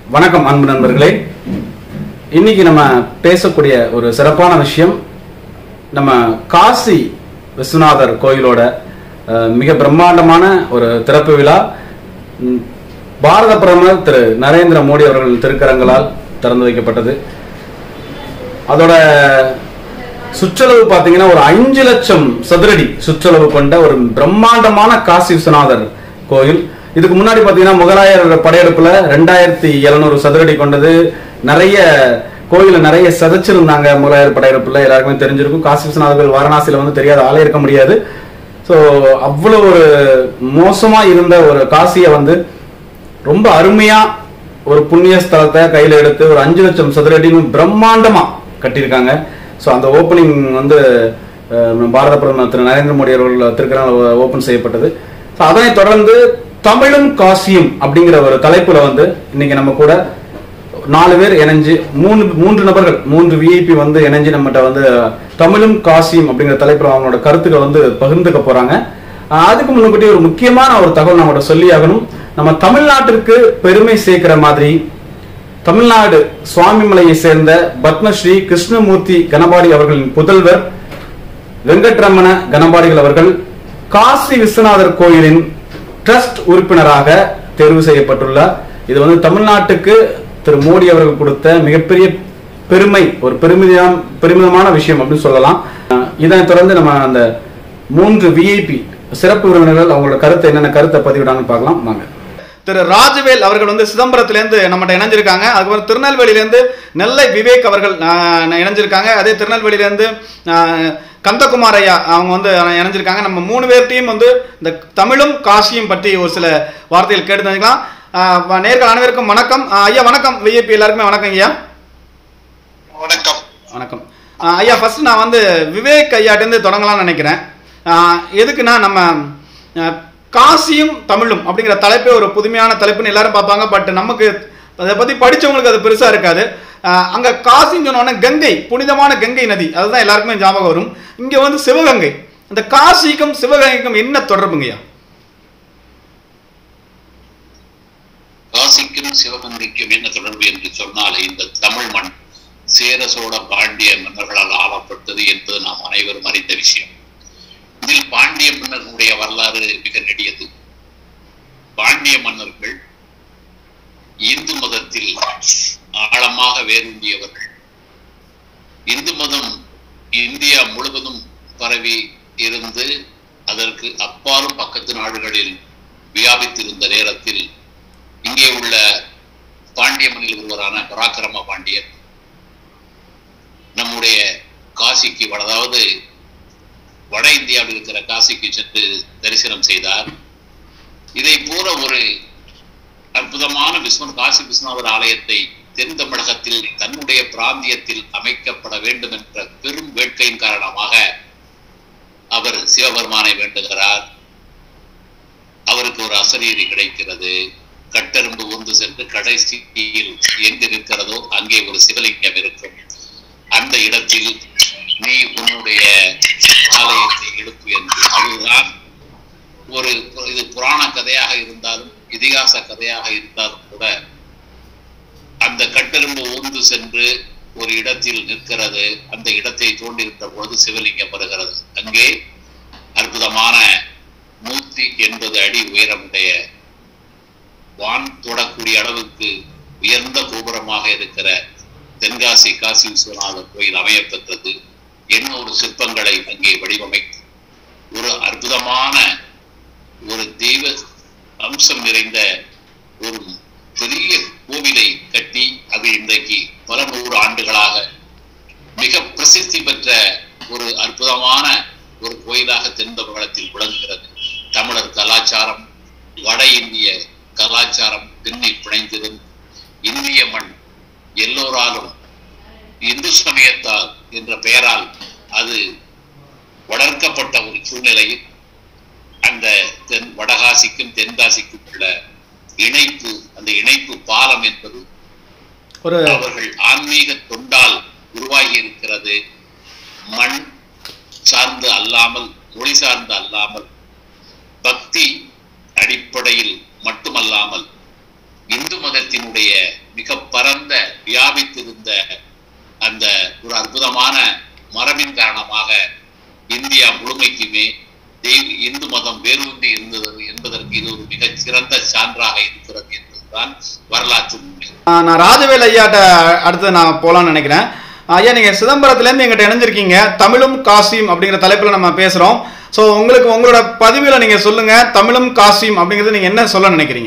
வணக்கம் அன்பு நண்பர்களே இன்னைக்கு நம்ம பேசக்கூடிய ஒரு சிறப்பான விஷயம் நம்ம காசி விஸ்வநாதர் கோயிலோட அஹ், மிக பிரம்மாண்டமான ஒரு திறப்பு விழா ம், பாரத பிரதமர் திரு நரேந்திர மோடி அவர்கள் திருக்கரங்களால் திறந்து வைக்கப்பட்டது அதோட சுற்றளவு பார்த்தீங்கன்னா ஒரு அஞ்சு லட்சம் சதுரடி சுற்றளவு கொண்ட ஒரு பிரம்மாண்டமான காசி விஸ்வநாதர் கோயில் இதுக்கு முன்னாடி பார்த்தீங்கன்னா முகலாயர் படையெடுப்புல ரெண்டாயிரத்தி எழுநூறு சதுரடி கொண்டது நிறைய கோயில நிறைய சதைச்சிருந்தாங்க முகலாயர் படையெடுப்புல எல்லாருக்குமே தெரிஞ்சிருக்கும் காசி விஸ்வநாதர் கோயில் வாரணாசியில வந்து தெரியாத ஆளே இருக்க முடியாது ஸோ அவ்வளவு ஒரு மோசமா இருந்த ஒரு காசியை வந்து ரொம்ப அருமையா ஒரு புண்ணிய ஸ்தலத்தை கையில எடுத்து ஒரு அஞ்சு லட்சம் சதுரடின்னு பிரம்மாண்டமா கட்டியிருக்காங்க ஸோ அந்த ஓப்பனிங் வந்து அஹ், பாரத பிரதமர் திரு நரேந்திர மோடி அவர்கள் திருக்கரங்கள் ஓபன் செய்யப்பட்டது ஸோ அதனைத் தொடர்ந்து தமிழும் காசியும் அப்படிங்கிற ஒரு தலைப்புல வந்து இன்னைக்கு நம்ம கூட நாலு பேர் இணைஞ்சு மூணு மூன்று நபர்கள் மூன்று விஐபி வந்து இணைஞ்சு நம்மகிட்ட வந்து தமிழும் காசியும் அப்படிங்கிற தலைப்புல அவங்களோட கருத்துக்களை வந்து பகிர்ந்துக்க போறாங்க ஆஹ் அதுக்கு முன்னாடி ஒரு முக்கியமான ஒரு தகவல் நம்மகிட்ட சொல்லி ஆகணும் நம்ம தமிழ்நாட்டிற்கு பெருமை சேர்க்கிற மாதிரி தமிழ்நாடு சுவாமிமலையை சேர்ந்த பத்மஸ்ரீ கிருஷ்ணமூர்த்தி கணபாடி அவர்களின் புதல்வர் வெங்கட்ரமண கணபாடிகள் அவர்கள் காசி விஸ்வநாதர் கோயிலின் ட்ரஸ்ட் உறுப்பினராக தேர்வு செய்யப்பட்டுள்ளார் இது வந்து தமிழ்நாட்டுக்கு திரு மோடி அவர்கள் கொடுத்த மிகப்பெரிய பெருமை ஒரு பெருமிதம் பெருமிதமான விஷயம் அப்படின்னு சொல்லலாம் அஹ் இதனைத் தொடர்ந்து நம்ம அந்த மூன்று விஐபி சிறப்பு விருந்தினர்கள் அவங்களோட கருத்தை என்னென்ன கருத்தை பதிவிடாங்கன்னு பார்க்கலாம் வாங்க திரு ராஜவேல் அவர்கள் வந்து சிதம்பரத்திலேருந்து நம்மகிட்ட இணைஞ்சிருக்காங்க அதுக்கப்புறம் திருநெல்வேலியிலேருந்து நெல்லை விவேக் அவர்கள் ஆஹ், இணைஞ்சிருக்காங்க அதே திருநெல்வேலியிலேருந்து ஆஹ், கந்தகுமார் ஐயா அவங்க வந்து இணைஞ்சிருக்காங்க நம்ம மூணு பேர் டீம் வந்து இந்த தமிழும் காசியும் பற்றி ஒரு சில வார்த்தைகள் கேட்டு தெரிஞ்சுக்கலாம் ஆஹ், நேர்கள் அனைவருக்கும் வணக்கம் ஆஹ், ஐயா வணக்கம் விஐபி எல்லாருக்குமே வணக்கம் ஐயா வணக்கம் வணக்கம் ஆஹ் ஐயா ஃபர்ஸ்ட் நான் வந்து விவேக் ஐயாட்டேருந்து தொடங்கலாம்னு நினைக்கிறேன் ஆஹ் எதுக்குன்னா நம்ம ஆஹ் காசியும் தமிழும் அப்படிங்கிற தலைப்பே ஒரு புதுமையான தலைப்புன்னு எல்லாரும் பார்ப்பாங்க பட் நமக்கு அதை பற்றி படிச்சவங்களுக்கு அது பெருசாக இருக்காது ஆஹ் அங்க காசின்னு சொன்ன உடனே கங்கை புனிதமான கங்கை நதி அதுதான் எல்லாருக்குமே ஞாபகம் வரும் இங்க வந்து சிவகங்கை இந்த காசிக்கும் சிவகங்கைக்கும் என்ன தொடர்புங்கய்யா காசிக்கும் சிவகங்கைக்கும் என்ன தொடர்பு என்று சொன்னால் இந்த தமிழ் மண் சேர சோழ பாண்டிய மன்னர்களால் ஆளப்பட்டது என்பது நாம் அனைவரும் அறிந்த விஷயம் இதில் பாண்டிய மன்னர்களுடைய வரலாறு மிக நெடியது பாண்டிய மன்னர்கள் இந்து மதத்தில் ஆழமாக வேரூன்றியவர்கள் இந்து மதம் இந்தியா முழுவதும் பரவி இருந்து அதற்கு அப்பாலும் பக்கத்து நாடுகளில் வியாபித்திருந்த நேரத்தில் இங்கே உள்ள பாண்டிய மண்ணில் ஒருவரான பராக்கிரம பாண்டியர் நம்முடைய காசிக்கு வட- அதாவது வட இந்தியாவில் இருக்கிற காசிக்கு சென்று தரிசனம் செய்தார் இதை போல ஒரு அற்புதமான விஸ்வன் காசி விஸ்வநாதர் ஆலயத்தை தென் தமிழகத்தில் தன்னுடைய பிராந்தியத்தில் அமைக்கப்பட வேண்டும் என்ற பெரும் வேட்கையின் காரணமாக அவர் சிவபெருமானை வேண்டுகிறார் அவருக்கு ஒரு அசரீரி கிடைக்கிறது கட்டெரும்பு உந்து சென்று கடைசியில் எங்கு இருக்கிறதோ அங்கே ஒரு சிவலிங்கம் இருக்கும் அந்த இடத்தில் நீ உன்னுடைய ஆலயத்தை எழுப்பு என்று அதுதான் ஒரு இது புராண கதையாக இருந்தாலும் இதிகாச கதையாக இருந்தாலும் கூட அந்த கட்டெரும்பு ஊர்ந்து சென்று ஒரு இடத்தில் நிற்கிறது அந்த இடத்தை தோண்டியிருந்த பொழுது சிவலிங்கம் வருகிறது அங்கே அற்புதமான நூத்தி எண்பது அடி உயரமுடைய வான் தொடக்கூடிய அளவுக்கு உயர்ந்த கோபுரமாக இருக்கிற தென்காசி காசி விஸ்வநாதர் கோயில் அமையப்பெற்றது எண்ணூறு சிற்பங்களை அங்கே வடிவமைத்து ஒரு அற்புதமான ஒரு தெய்வ அம்சம் நிறைந்த ஒரு பெரிய கோவிலை கட்டி அது இன்றைக்கு பல நூறு ஆண்டுகளாக மிக பிரசித்தி பெற்ற ஒரு அற்புதமான ஒரு கோயிலாக தென் தமிழகத்தில் விளங்குகிறது தமிழர் கலாச்சாரம் வட இந்திய கலாச்சாரம் பின்னி பிணைந்திருந்து இந்திய மண் எல்லோராலும் இந்து சமயத்தால் என்ற பெயரால் அது வளர்க்கப்பட்ட ஒரு சூழ்நிலையில் அந்த தென் வடகாசிக்கும் தென்காசிக்கும் உள்ள இணைப்பு அந்த இணைப்பு பாலம் என்பது ஒரு அவர்கள் ஆன்மீக தொண்டால் உருவாகி இருக்கிறது மண் சார்ந்து அல்லாமல் மொழி சார்ந்து அல்லாமல் பக்தி அடிப்படையில் மட்டுமல்லாமல் இந்து மதத்தினுடைய மிக பரந்த வியாபித்திருந்த அந்த ஒரு அற்புதமான மரபின் காரணமாக இந்தியா முழுமைக்குமே தெய்வ இந்து மதம் வேரூன்றி இருந்தது என்பதற்கு இது ஒரு மிகச் சிறந்த சான்றாக இருக்கிறது என்பதுதான் வரலாற்று உண்மை ஆ, நான் ராஜவேல் ஐயாட்ட அடுத்து நான் போலாம்னு நினைக்கிறேன் ஐயா நீங்க சிதம்பரத்துல இருந்து எங்கிட்ட இணைஞ்சிருக்கீங்க தமிழும் காசியும் அப்படிங்கிற தலைப்புல நம்ம பேசுறோம் ஸோ உங்களுக்கு உங்களோட பதிவுல நீங்க சொல்லுங்க தமிழும் காசியும் அப்படிங்கிறது நீங்க என்ன சொல்ல நினைக்கிறீங்க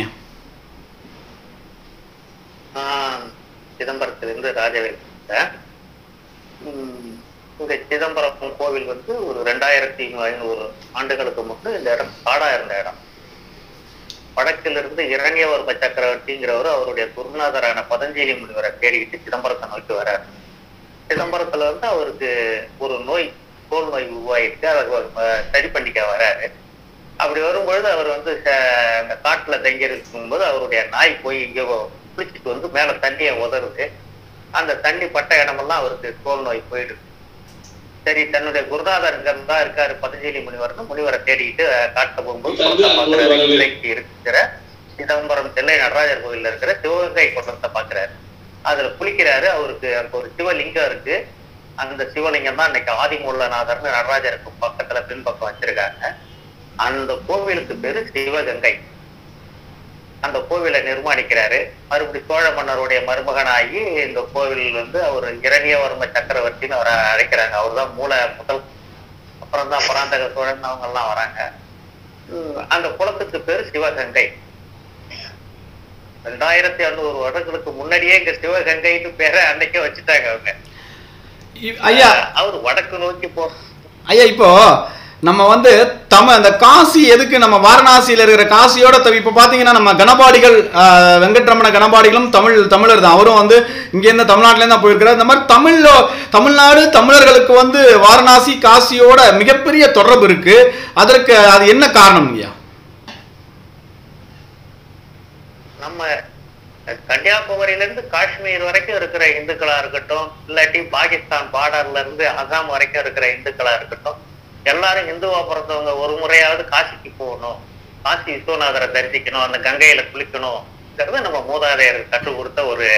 நான் சிதம்பரத்திலிருந்து ராஜவேல் பேசுறேன். உம், இந்த சிதம்பரம் கோவில் வந்து ஒரு ரெண்டாயிரத்தி ஐநூறு ஆண்டுகளுக்கு முன்பு இந்த இடம் காடா இருந்த இடம் வடக்கிலிருந்து இரணியவர்ம சக்கரவர்த்திங்கிறவர் அவருடைய குருநாதரான பதஞ்சலி முனிவரை தேடிக்கிட்டு சிதம்பரத்தை நோக்கி வர்றாரு சிதம்பரத்துல வந்து அவருக்கு ஒரு நோய் தோல் நோய் உருவாயிருக்கு அதை அவர், அஹ், சரி பண்ணிக்க வராரு அப்படி வரும்பொழுது அவர் வந்து ச- அந்த காட்டுல தங்கி இருக்கும்போது அவருடைய நாய் போய் இங்கே குளிச்சுட்டு வந்து மேல தண்ணியை உதறுது அந்த தண்ணி பட்ட இடமெல்லாம் அவருக்கு தோல் நோய் போயிடுது சரி தன்னுடைய குருநாதர் இங்க தான் இருக்காரு பதஞ்சலி முனிவர்னு முனிவரை தேடிக்கிட்டு அஹ், காட்டுல போகும்போது குளத்தை பாக்குறாரு இன்றைக்கு இருக்கிற சிதம்பரம் தில்லை நடராஜர் கோயில்ல இருக்கிற சிவகங்கை குளத்தை பாக்குறாரு அதுல குளிக்கிறாரு அவருக்கு அங்க ஒரு சிவலிங்கம் இருக்கு அந்த சிவலிங்கம் தான் இன்னைக்கு ஆதிமூலநாதர்னு நடராஜருக்கு பக்கத்துல பின்பக்கம் வச்சிருக்காங்க அந்த கோவிலுக்கு பேரு சிவகங்கை அந்த கோவிலை நிர்மாணிக்கிறாரு மறுபடி சோழ மன்னருடைய மருமகனாகி இந்த கோவில் வந்து அவர் இரணியவர்ம சக்கரவர்த்தின்னு அவரை அழைக்கிறாங்க அவர் தான் மூல முதல் அப்புறம் தான் பராந்தக சோழன் அவங்க எல்லாம் வராங்க உம் அந்த குளத்துக்கு பேரு சிவகங்கை ரெண்டாயிரத்தி அறுநூறு வருடங்களுக்கு முன்னாடியே இங்க சிவகங்கைன்னு பேரை அன்னைக்கே வச்சுட்டாங்க அவங்க இ- ஐயா அவர் வடக்கு நோக்கி போ ஐயா இப்போ நம்ம வந்து தம அந்த காசி எதுக்கு நம்ம வாரணாசியில இருக்கிற காசியோட தவி இப்போ பார்த்தீங்கன்னா நம்ம கணபாடிகள் ஆஹ், வெங்கட்ரமண கணபாடிகளும் தமிழ் தமிழர் தான் அவரும் வந்து இங்கேருந்து தமிழ்நாட்டிலேருந்து தான் போயிருக்கிறார் இந்த மாதிரி தமிழ்ல தமிழ்நாடு தமிழர்களுக்கு வந்து வாரணாசி காசியோட மிகப்பெரிய தொடர்பு இருக்கு அதற்கு அது என்ன காரணம் ஐயா நம்ம அஹ், கன்னியாகுமரியில இருந்து காஷ்மீர் வரைக்கும் இருக்கிற இந்துக்களா இருக்கட்டும் இல்லாட்டி பாகிஸ்தான் பார்டர்ல இருந்து அசாம் வரைக்கும் இருக்கிற இந்துக்களா இருக்கட்டும் எல்லாரும் இந்துவா பிறந்தவங்க ஒரு முறையாவது காசிக்கு போகணும் காசி விஸ்வநாதரை தரிசிக்கணும் அந்த கங்கையில குளிக்கணும்ங்கிறது நம்ம மூதாதையருக்கு கற்றுக் கொடுத்த ஒரு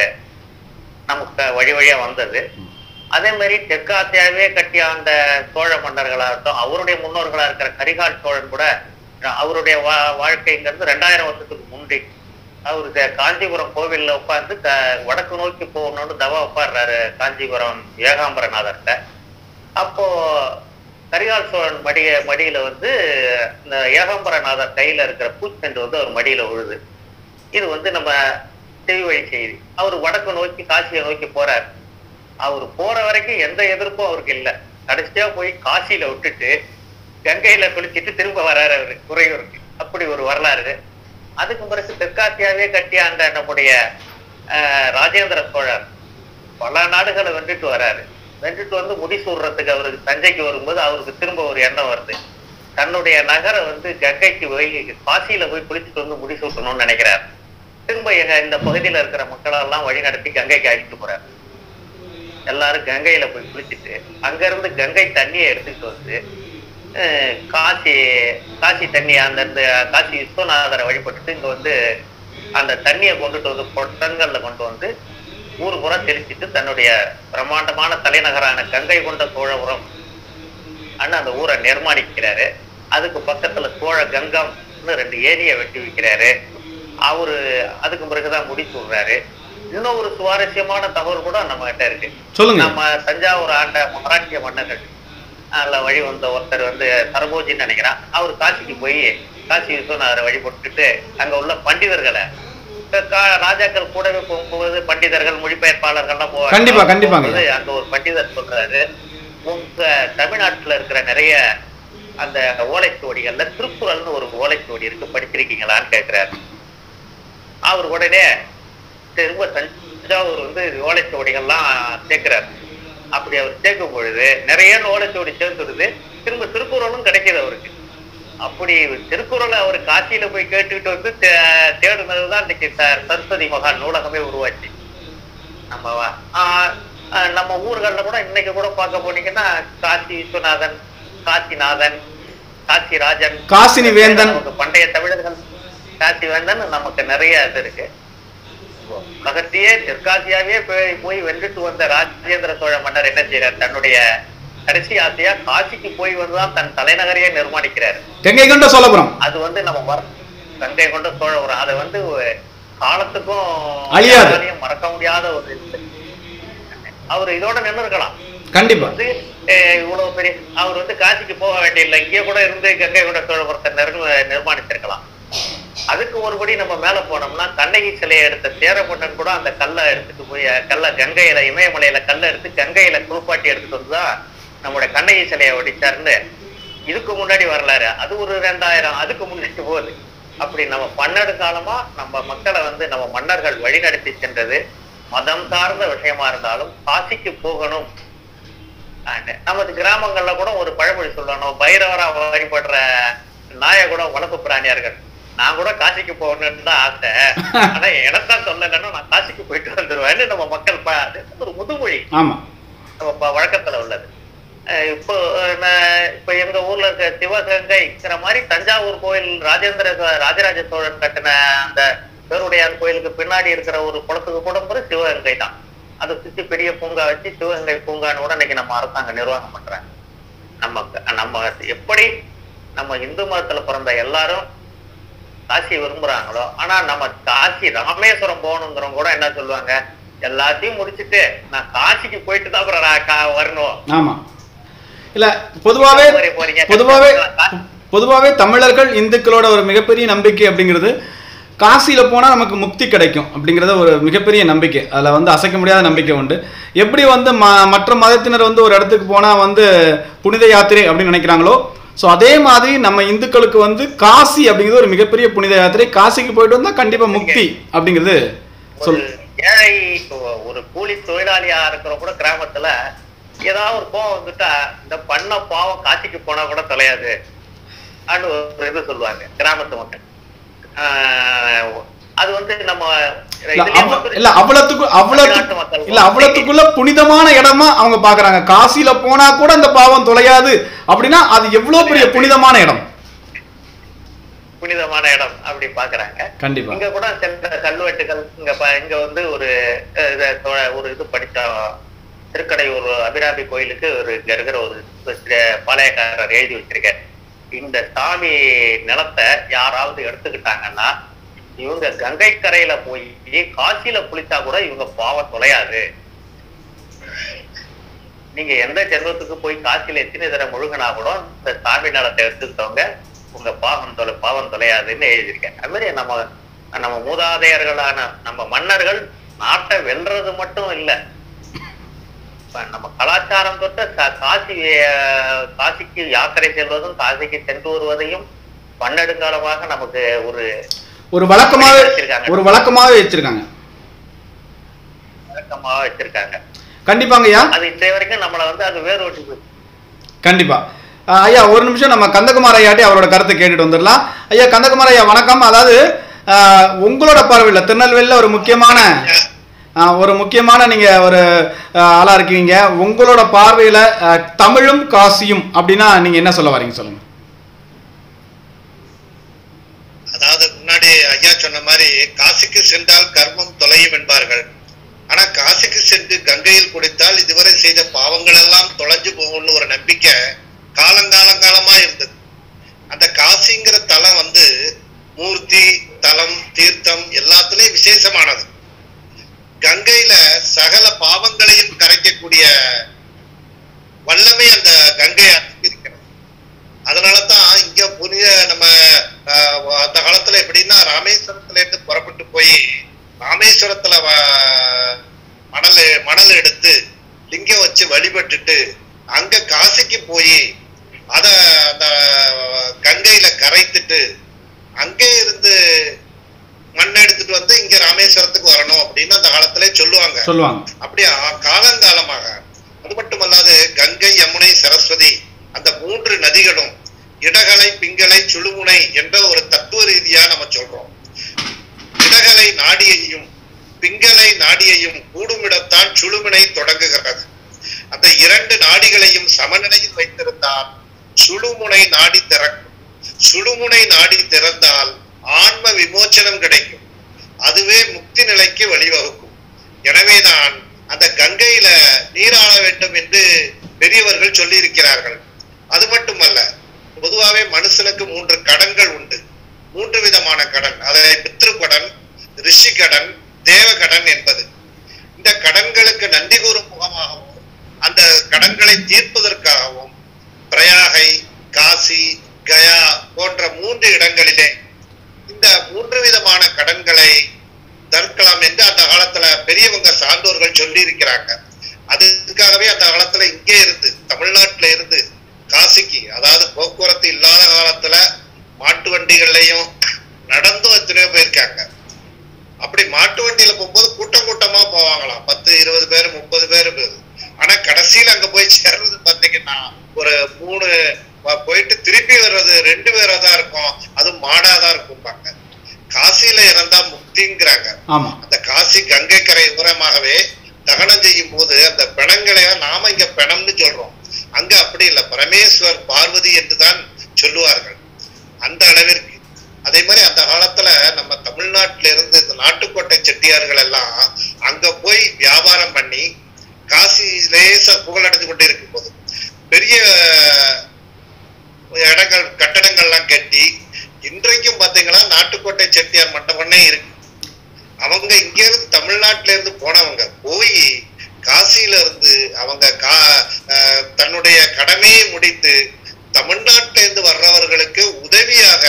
நமக்கு வழி வழியா வந்தது அதே மாதிரி தெற்காசியாவே கட்டிய அந்த சோழ மன்னர்களாகட்டும் அவருடைய முன்னோர்களா இருக்கிற கரிகால் சோழன் கூட அவருடைய வா வாழ்க்கைங்கிறது ரெண்டாயிரம் வருஷத்துக்கு முந்தி அவரு த- காஞ்சிபுரம் கோவில்ல உட்கார்ந்து க- வடக்கு நோக்கி போகணும்னு தவா உட்கார்றாரு காஞ்சிபுரம் ஏகாம்பரநாதர்கிட்ட அப்போ கரிகால் சோழன் மடிய மடியில வந்து இந்த ஏகாம்பரநாதர் கையில இருக்கிற பூச்செண்டு வந்து அவர் மடியில விழுது இது வந்து நம்ம செவி வழி செய்தி அவர் வடக்கு நோக்கி காசியை நோக்கி போறார் அவர் போற வரைக்கும் எந்த எதிர்ப்பும் அவருக்கு இல்லை கடைசியா போய் காசியில விட்டுட்டு கங்கையில குளிச்சிட்டு திரும்ப வர்றாரு அவரு குறையூருக்கு அப்படி ஒரு வரலாறு அதுக்கு பிறகு தெற்காசியாவே கட்டிய அந்த நம்முடைய ஆஹ், ராஜேந்திர சோழர் பல நாடுகளை வென்றுட்டு வராரு வென்றுட்டு வந்து முடிசூடுறதுக்கு அவருக்கு தஞ்சைக்கு வரும்போது அவருக்கு திரும்ப ஒரு எண்ணம் வருது தன்னுடைய நகரை வந்து கங்கைக்கு போய் காசியில போய் குளிச்சுட்டு வந்து முடிசூட்டணும்னு நினைக்கிறார் திரும்ப எங்க இந்த பகுதியில இருக்கிற மக்களெல்லாம் வழி நடத்தி கங்கைக்கு அழைச்சிட்டு போறாரு எல்லாரும் கங்கையில போய் குளிச்சுட்டு அங்க இருந்து கங்கை தண்ணியை எடுத்துட்டு வந்து அஹ், காசி காசி தண்ணி அந்த இந்த காசி விஸ்வநாதரை வழிபட்டுட்டு இங்க வந்து அந்த தண்ணியை கொண்டுட்டு வந்து பொட்டங்கள்ல கொண்டு வந்து ஊர் புறம் தெளிச்சிட்டு தன்னுடைய பிரம்மாண்டமான தலைநகரான கங்கை கொண்ட சோழபுரம் அண்ணன் அந்த ஊரை நிர்மாணிக்கிறாரு அதுக்கு பக்கத்துல சோழ கங்கம்னு ரெண்டு ஏரியை வெட்டி வைக்கிறாரு அவரு அதுக்கு பிறகுதான் முடிச்சு விடுறாரு இன்னும் ஒரு சுவாரஸ்யமான தகவல் கூட நம்ம கிட்ட இருக்கு சொல்லுங்க நம்ம தஞ்சாவூர் ஆண்ட மராட்டிய மன்னர்கள் அதுல வழி வந்த ஒருத்தர் வந்து சரபோஜின்னு நினைக்கிறான் அவர் காசிக்கு போய் காசி விஸ்வநாதரை வழிபட்டுட்டு அங்க உள்ள பண்டிதர்களை க- கா- ராஜாக்கள் கூடவே போகும்போது பண்டிதர்கள் மொழிபெயர்ப்பாளர்கள்லாம் போவாங்க. கண்டிப்பா, கண்டிப்பாங்க. போகும்போது அங்க ஒரு பண்டிதர் சொல்றாரு உங்க தமிழ்நாட்டுல இருக்கிற நிறைய அந்த ஓலைச்சுவடிகள்ல திருக்குறள்னு ஒரு ஓலைச்சுவடி இருக்கு படிச்சிருக்கீங்களான்னு கேக்குறாரு அவர் உடனே திரும்ப தஞ்சாவூர் வந்து ஓலைச்சுவடிகள்லாம் சேர்க்கிறார் அப்படி அவர் சேர்க்கும் பொழுது நிறைய ஓலைச்சுவடி சேர்த்துடுது திரும்ப திருக்குறளும் கிடைக்குது அவருக்கு அப்படி திருக்குறளை அவர் காசியில போய் கேட்டுக்கிட்டு வந்து தே- தேடுனதுதான் இன்னைக்கு ச- சரஸ்வதி மகான் நூலகமே உருவாச்சு நம்ம வ- ஆஹ் ஆஹ் நம்ம ஊர்கள்ல கூட இன்னைக்கு கூட பார்க்க போனீங்கன்னா காசி விஸ்வநாதன் காசிநாதன் காசிராஜன் காசினி வேந்தன் நமக்கு பண்டைய தமிழர்கள் காசி வேந்தன் நமக்கு நிறைய இது இருக்கு உலகத்தையே தெற்காசியாவே போய் போய் வென்றுட்டு வந்த ராஜேந்திர சோழ மன்னர் என்ன செய்யறார் தன்னுடைய கடைசி ஆசையா காசிக்கு போய் வந்துதான் தன் தலைநகரையே நிர்மாணிக்கிறார் கங்கை கொண்ட சோழபுரம் அது வந்து நம்ம மற கங்கை கொண்ட சோழபுரம் அதை வந்து ஒரு காலத்துக்கும் அழியாது. யாராலையும் மறக்க முடியாத ஒரு இது. அவர் இதோட நின்று இருக்கலாம் கண்டிப்பா வந்து அஹ், இவ்வளவு பெரிய அவர் வந்து காசிக்கு போக வேண்டியதில்லை இங்கே கூட இருந்து கங்கை கொண்ட சோழபுரத்தை நிர்ம- நிர்மாணிச்சிருக்கலாம் அதுக்கு ஒருபடி நம்ம மேல போனோம்னா கண்ணகி சிலையை எடுத்த சேரமன்னன் கூட அந்த கல்லை எடுத்துட்டு போய் அஹ், கல்லை கங்கையில இமயமலையில கல்லை எடுத்து கங்கையில குளிப்பாட்டி எடுத்துட்டு வந்துதான் நம்முடைய கண்ணகி சிலையை வடிச்சாருன்னு இதுக்கு முன்னாடி வரலாறு அது ஒரு ரெண்டாயிரம் அதுக்கு முன்னாடி போகுது அப்படி நம்ம பன்னெண்டு காலமா நம்ம மக்களை வந்து நம்ம மன்னர்கள் வழிநடத்தி சென்றது மதம் சார்ந்த விஷயமா இருந்தாலும் காசிக்கு போகணும் ஆண்டு. நமது கிராமங்கள்ல கூட ஒரு பழமொழி சொல்லுவாங்க நம்ம பைரவரா வழிபடுற நாயை கூட வளர்ப்பு பிராணியார்கள் நான் கூட காசிக்கு போகணும்னு தான் ஆசை ஆனா எனத்தான் சொல்லலைன்னா நான் காசிக்கு போயிட்டு வந்துருவேன்னு நம்ம மக்கள் ப- அது ஒரு முதுமொழி ஆமா நம்ம ப- வழக்கத்துல உள்ளது அஹ் இப்போ அஹ் நான் இப்ப எங்க ஊர்ல இருக்க சிவகங்கைங்கிற மாதிரி தஞ்சாவூர் கோயில் ராஜேந்திர சோ- ராஜராஜ சோழன் கட்டின அந்த பேருடையார் கோயிலுக்கு பின்னாடி இருக்கிற ஒரு குளத்துக்கு கூட கூட சிவகங்கை தான் அதை சுத்தி பெரிய பூங்கா வச்சு சிவகங்கை பூங்கான்னு கூட இன்னைக்கு நம்ம அரசாங்கம் நிர்வாகம் பண்றாங்க நம்ம க- நம்ம எப்படி நம்ம இந்து மதத்துல பிறந்த எல்லாரும் காசி விரும்புறாங்களோ ஆனா நம்ம காசி ராமேஸ்வரம் போகணுங்கிறவங்க கூட என்ன சொல்லுவாங்க எல்லாத்தையும் முடிச்சிட்டு நான் காசிக்கு போயிட்டு தான் அப்புறம் நான் கா- வரணும் ஆமா இல்ல பொதுவாவே போறீங்க, போறீங்க. பொதுவாவே பொதுவாவே தமிழர்கள் இந்துக்களோட ஒரு மிகப்பெரிய நம்பிக்கை அப்படிங்கிறது காசியில போனா நமக்கு முக்தி கிடைக்கும் அப்படிங்கறது ஒரு மிகப்பெரிய நம்பிக்கை அதுல வந்து அசைக்க முடியாத நம்பிக்கை உண்டு எப்படி வந்து ம- மற்ற மதத்தினர் வந்து ஒரு இடத்துக்கு போனா வந்து புனித யாத்திரை அப்படின்னு நினைக்கிறாங்களோ ஸோ அதே மாதிரி நம்ம இந்துக்களுக்கு வந்து காசி அப்படிங்கிறது ஒரு மிகப்பெரிய புனித யாத்திரை காசிக்கு போயிட்டு வந்தா கண்டிப்பா முக்தி அப்படிங்கிறது ஒரு சொல் ஏழை ஒரு கூலி தொழிலாளியா இருக்கிற கூட கிராமத்துல ஏதாவது ஒரு கோவம் வந்துட்டா இந்த பண்ண பாவம் காசிக்கு போனா கூட தொலையாது அப்படின்னு ஒரு இது சொல்லுவாங்க கிராமத்து மக்கள் ஆஹ் அது வந்து நம்ம இல்ல இதுலயே அவ- வந்துருச்சு. இல்ல அவ்வளத்துக்கு தமிழ்நாட்டு அவ்வளத்துக்கு மக்கள் இல்ல அவ்வளத்துக்குள்ள புனிதமான இடமா அவங்க பாக்குறாங்க காசியில போனா கூட அந்த பாவம் தொலையாது அப்படின்னா அது எவ்வளவு பெரிய புனிதமான இடம் புனிதமான இடம் அப்படி பாக்குறாங்க கண்டிப்பா இங்க கூட சில கல்வெட்டுகள் இங்க ப- இங்க வந்து ஒரு அஹ், இத தொ- ஒரு இது படிச்சோம் திருக்கடையூர் அபிராமி கோயிலுக்கு ஒரு இங்க இருக்கிற ஒரு சிற- பாளையக்காரர் எழுதி வச்சிருக்காரு இந்த சாமி நிலத்தை யாராவது எடுத்துக்கிட்டாங்கன்னா இவங்க கங்கை கரையில போய் காசியில குளிச்சா கூட இவங்க பாவம் தொலையாது நீங்க எந்த ஜென்மத்துக்கு போய் காசியில எத்தனை தடவை முழுகினா கூட இந்த சாமி நிலத்தை எடுத்துக்கிட்டவங்க உங்க பாவம் தொலை பாவம் தொலையாதுன்னு எழுதியிருக்கேன் அது மாதிரி நம்ம நம்ம மூதாதையர்களான நம்ம மன்னர்கள் நாட்டை வெல்றது மட்டும் இல்ல இப்ப நம்ம கலாச்சாரம் தொட்ட கா- காசி அஹ், காசிக்கு யாத்திரை செல்வதும் காசிக்கு சென்று வருவதையும் பன்னெடுங்காலமாக நமக்கு ஒரு ஒரு வழக்கமாவே வச்சிருக்காங்க. ஒரு வழக்கமாவே வச்சிருக்காங்க வழக்கமாக வச்சிருக்காங்க கண்டிப்பாங்க ஐயா அது இன்றைய வரைக்கும் நம்மளை வந்து அது வேறு ஓட்டி போச்சு கண்டிப்பா ஆஹ் ஐயா ஒரு நிமிஷம் நம்ம கந்தகுமார் ஐயாட்டி அவரோட கருத்தை கேட்டுட்டு வந்துடலாம் ஐயா கந்தகுமார் ஐயா வணக்கம் அதாவது ஆஹ் உங்களோட பார்வையில் திருநெல்வேலியில் ஒரு முக்கியமான ஆஹ் ஒரு முக்கியமான நீங்க ஒரு ஆஹ் ஆளா இருக்கீங்க உங்களோட பார்வையில ஆஹ் தமிழும் காசியும் அப்படின்னா நீங்க என்ன சொல்ல வரீங்க சொல்லுங்க அதாவது முன்னாடி ஐயா சொன்ன மாதிரி காசிக்கு சென்றால் கர்மம் தொலையும் என்பார்கள் ஆனா காசிக்கு சென்று கங்கையில் குடித்தால் இதுவரை செய்த பாவங்கள் எல்லாம் தொலைஞ்சு போகும்னு ஒரு நம்பிக்கை காலங்காலங்காலமா இருந்தது அந்த காசிங்கிற தலம் வந்து மூர்த்தி தலம் தீர்த்தம் எல்லாத்துலயும் விசேஷமானது கங்கையில சகல பாவங்களையும் கரைக்கக்கூடிய வல்லமை அந்த கங்கை அன்னைக்கு இருக்கிறது அதனாலதான் இங்க புனித நம்ம ஆஹ், அந்த காலத்துல எப்படின்னா ராமேஸ்வரத்துல இருந்து புறப்பட்டு போய் ராமேஸ்வரத்துல வ- மணல் மணல் எடுத்து லிங்கம் வச்சு வழிபட்டுட்டு அங்க காசிக்கு போய் அத அந்த கங்கையில கரைத்துட்டு அங்கே இருந்து மண் எடுத்துட்டு வந்து இங்க ராமேஸ்வரத்துக்கு வரணும் அப்படின்னு அந்த காலத்திலே சொல்லுவாங்க சொல்லுவாங்க அப்படியே ஆ- காலங்காலமாக அது மட்டுமல்லாது கங்கை யமுனை சரஸ்வதி அந்த மூன்று நதிகளும் இடகலை பிங்களை சுழுமுனை என்ற ஒரு தத்துவ ரீதியா நம்ம சொல்றோம் இடகலை நாடியையும் பிங்களை நாடியையும் கூடுமிடத்தான் சுழுமுனை தொடங்குகிறது அந்த இரண்டு நாடிகளையும் சமநிலையில் வைத்திருந்தால் சுழுமுனை நாடி திறக்கும் சுழுமுனை நாடி திறந்தால் ஆன்ம விமோச்சனம் கிடைக்கும் அதுவே முக்தி நிலைக்கு வழிவகுக்கும் எனவேதான் அந்த கங்கையில நீராட வேண்டும் என்று பெரியவர்கள் சொல்லி இருக்கிறார்கள் அது மட்டுமல்ல பொதுவாகவே மனுஷனுக்கு மூன்று கடன்கள் உண்டு மூன்று விதமான கடன் அதை பித்ரு கடன் ரிஷி கடன் தேவ கடன் என்பது இந்த கடன்களுக்கு நன்றி கூறும் முகமாகவும் அந்த கடன்களை தீர்ப்பதற்காகவும் பிரயாகை காசி கயா போன்ற மூன்று இடங்களிலே இந்த மூன்று விதமான கடன்களை தற்கலாம் என்று அந்த காலத்துல பெரியவங்க சான்றோர்கள் சொல்லி இருக்கிறாங்க அதுக்காகவே அந்த காலத்துல இங்கே இருந்து தமிழ்நாட்டுல இருந்து காசிக்கு அதாவது போக்குவரத்து இல்லாத காலத்துல மாட்டு வண்டிகள்லயும் நடந்தும் எத்தனையோ போயிருக்காங்க அப்படி மாட்டு வண்டியில போகும்போது கூட்டம் கூட்டமா போவாங்களாம் பத்து இருபது பேர் முப்பது பேர் போகுது ஆனா கடைசியில அங்க போய் சேர்றது பாத்தீங்கன்னா ஒரு மூணு ப- போயிட்டு திருப்பி வர்றது ரெண்டு பேரா தான் இருக்கும் அதுவும் மாடாதான் இருக்கும்பாங்க காசியில இறந்தா முக்திங்கிறாங்க ஆமா அந்த காசி கங்கை கரை ஓரமாகவே தகனம் செய்யும் போது அந்த பிணங்களை நாம இங்க பிணம்னு சொல்றோம் அங்க அப்படி இல்லை பரமேஸ்வர் பார்வதி என்றுதான் சொல்லுவார்கள் அந்த அளவிற்கு அதே மாதிரி அந்த காலத்துல நம்ம தமிழ்நாட்டில இருந்து இந்த நாட்டுக்கோட்டை செட்டியார்கள் எல்லாம் அங்க போய் வியாபாரம் பண்ணி காசி லேசா புகழடைந்து கொண்டு இருக்கும் போது பெரிய இடங்கள் கட்டடங்கள்லாம் கட்டி இன்றைக்கும் பாத்தீங்கன்னா நாட்டுக்கோட்டை செட்டியார் மண்டபம்னே இருக்கு அவங்க இங்க இருந்து தமிழ்நாட்டுல இருந்து போனவங்க போய் காசியில இருந்து அவங்க கா அஹ் தன்னுடைய கடமையை முடித்து தமிழ்நாட்டுல இருந்து வர்றவர்களுக்கு உதவியாக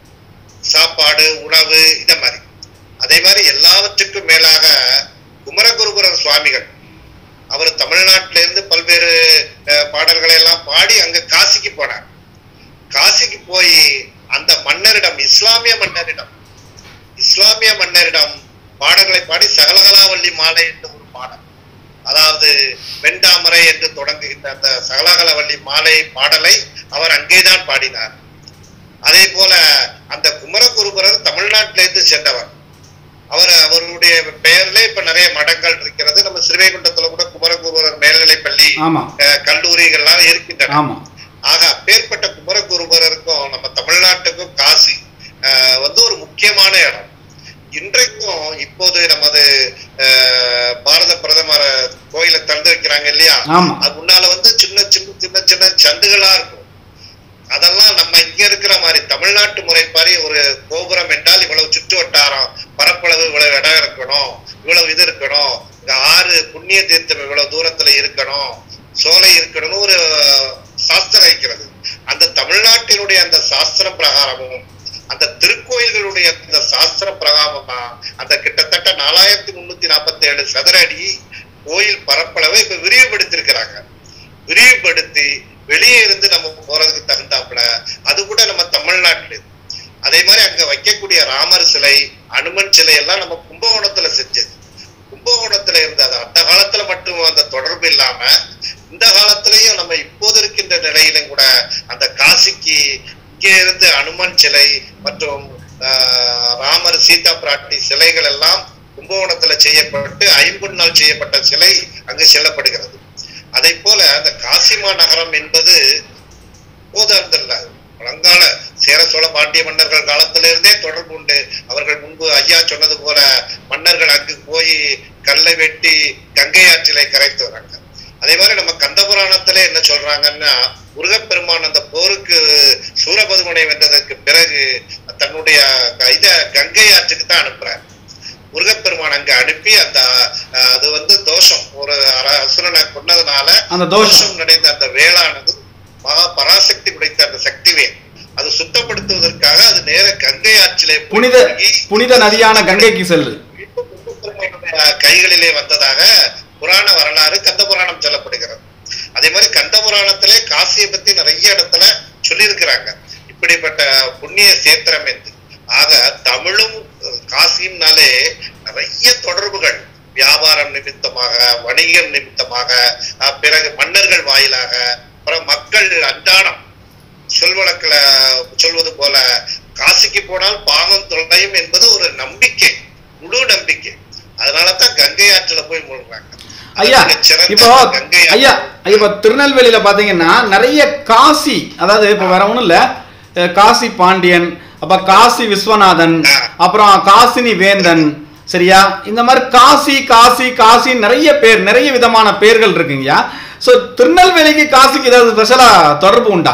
சாப்பாடு உணவு இந்த மாதிரி அதே மாதிரி எல்லாவற்றுக்கும் மேலாக குமரகுருபுரர் சுவாமிகள் அவர் தமிழ்நாட்டில இருந்து பல்வேறு அஹ், பாடல்களை எல்லாம் பாடி அங்க காசிக்கு போனார் காசிக்கு போய் அந்த மன்னரிடம் இஸ்லாமிய மன்னரிடம் இஸ்லாமிய மன்னரிடம் பாடல்களை பாடி சகலகலாவல்லி மாலை என்று ஒரு பாடல் அதாவது வெண்டாமரை என்று தொடங்குகின்ற அந்த சகலகலவல்லி மாலை பாடலை அவர் அங்கேதான் பாடினார் அதே போல அந்த குமரகுருபரர் தமிழ்நாட்டிலிருந்து சென்றவர் அவர் அவருடைய பெயர்ல இப்ப நிறைய மடங்கள் இருக்கிறது நம்ம ஸ்ரீவைகுண்டத்துல கூட குமரகுருபரர் மேல்நிலைப் பள்ளி ஆமா அஹ், கல்லூரிகள்லாம் இருக்கின்றன ஆமா ஆக அப்பேற்பட்ட குமரகுருபரருக்கும் நம்ம தமிழ்நாட்டுக்கும் காசி ஆஹ், வந்து ஒரு முக்கியமான இடம் இன்றைக்கும் இப்போது நமது ஆஹ், பாரத பிரதமர் கோயிலை திறந்து வைக்கிறாங்க இல்லையா ஆமா. அது முன்னால வந்து சின்ன சின்ன சின்ன சின்ன சந்துகளா இருக்கும் அதெல்லாம் நம்ம இங்க இருக்கிற மாதிரி தமிழ்நாட்டு முறைப்படி ஒரு கோபுரம் என்றால் இவ்வளவு சுற்று வட்டாரம் பரப்பளவு இவ்வளவு இடம் இருக்கணும் இவ்வளவு இது இருக்கணும் இங்க ஆறு புண்ணிய தீர்த்தம் இவ்வளவு தூரத்துல இருக்கணும் சோலை இருக்கணும்னு ஒரு சாஸ்திரம் இருக்கிறது அந்த தமிழ்நாட்டினுடைய அந்த சாஸ்திரம் பிரகாரமும் அந்த திருக்கோயில்களுடைய அந்த சாஸ்திர பிரகாரம் தான் அந்த கிட்டத்தட்ட நாலாயிரத்தி முன்னூத்தி நாற்பத்தி ஏழு சதுர அடி கோயில் பரப்பளவை இப்ப விரிவுபடுத்திருக்கிறாங்க விரிவுபடுத்தி வெளியே இருந்து நம்ம போறதுக்கு தகுந்தாப்புல அது கூட நம்ம தமிழ்நாட்டுல இருக்கு. அதே மாதிரி அங்க வைக்கக்கூடிய ராமர் சிலை அனுமன் சிலை எல்லாம் நம்ம கும்பகோணத்துல செஞ்சது கும்பகோணத்துல இருந்து அது அந்த காலத்துல மட்டும் அந்த தொடர்பு இல்லாம இந்த காலத்திலயும் நம்ம இப்போது இருக்கின்ற நிலையிலும் கூட அந்த காசிக்கு இங்கே இருந்து அனுமன் சிலை மற்றும் ஆஹ், ராமர் சீதா பிராட்டி சிலைகள் எல்லாம் கும்பகோணத்துல செய்யப்பட்டு ஐம்பது நாள் செய்யப்பட்ட சிலை அங்கு செல்லப்படுகிறது அதை போல அந்த காசிமா நகரம் என்பது போதாந்தல்ல பழங்கால சேர சோழ பாண்டிய மன்னர்கள் காலத்திலிருந்தே தொடர்பு உண்டு அவர்கள் முன்பு ஐயா சொன்னது போல மன்னர்கள் அங்கு போய் கல்லை வெட்டி கங்கை ஆற்றிலை கரைத்து வராங்க அதே மாதிரி நம்ம கந்த புராணத்துல என்ன சொல்றாங்கன்னா முருகப்பெருமான் அந்த போருக்கு சூரபதுமனை வென்றதற்கு பிறகு தன்னுடைய க- இத கங்கை ஆற்றுக்கு தான் அனுப்புறார் முருகப்பெருமான் அங்க அனுப்பி அந்த அஹ், அது வந்து தோஷம் ஒரு அர- அசுரனை கொன்னதுனால அந்த தோஷம். தோஷம் நிறைந்த அந்த வேளானது மகா பராசக்தி படைத்த அந்த சக்தி வேல் அது சுத்தப்படுத்துவதற்காக அது நேர கங்கை ஆற்றிலே போய் புனித மூழ்கி புனித நதியான கங்கைக்கு செல்லு மீண்டும் முருகப்பெருமானுடைய கைகளிலே வந்ததாக புராண வரலாறு கந்த புராணம் சொல்லப்படுகிறது அதே மாதிரி கந்த புராணத்திலே காசியை பத்தி நிறைய இடத்துல சொல்லியிருக்கிறாங்க இப்படிப்பட்ட புண்ணிய சேத்திரம் என்று ஆக தமிழும் அஹ், காசியும்னாலே நிறைய தொடர்புகள் வியாபாரம் நிமித்தமாக வணிகம் நிமித்தமாக அஹ், பிறகு மன்னர்கள் வாயிலாக அப்புறம் மக்கள் அன்றாடம் சொல்வழக்கில் சொல்வது போல காசிக்கு போனால் பாவம் தொலையும் என்பது ஒரு நம்பிக்கை முழு நம்பிக்கை அதனாலதான் கங்கை ஆற்றுல போய் மூழ்கிறாங்க ஐயா அதுக்கு சிறந்த இப்போ கங்கை ஆறு. ஐயா இப்போ திருநெல்வேலியில பாத்தீங்கன்னா நிறைய காசி அதாவது இப்போ வேற ஒண்ணும் இல்ல அஹ் காசி பாண்டியன் அப்ப காசி விஸ்வநாதன் அப்புறம் காசினி வேந்தன் சரியா இந்த மாதிரி காசி காசி காசி நிறைய பேர் நிறைய விதமான பேர்கள் இருக்குங்கய்யா ஸோ திருநெல்வேலிக்கு காசிக்கு ஏதாவது ஸ்பெஷலா தொடர்பு உண்டா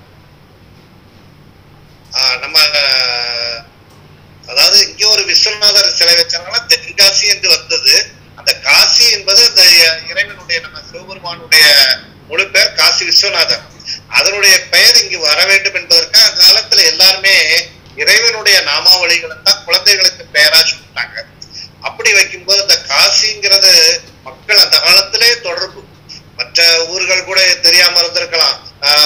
ஆஹ் நம்ம ஆஹ், அதாவது இங்க ஒரு விஸ்வநாதர் சிலை வச்சாங்கன்னா தென்காசி என்று வந்தது அந்த காசி என்பது அந்த இ- இறைவனுடைய நம்ம சிவபெருமானுடைய முழு பெயர் காசி விஸ்வநாதர் அதனுடைய பெயர் இங்கு வர வேண்டும் என்பதற்காக அக்காலத்துல எல்லாருமே இறைவனுடைய நாமாவளிகளை தான் குழந்தைகளுக்கு பெயரா சொல்லிட்டாங்க அப்படி வைக்கும்போது அந்த காசிங்கிறது மக்கள் அந்த காலத்திலே தொடர்பு மற்ற ஊர்கள் கூட தெரியாம இருந்திருக்கலாம்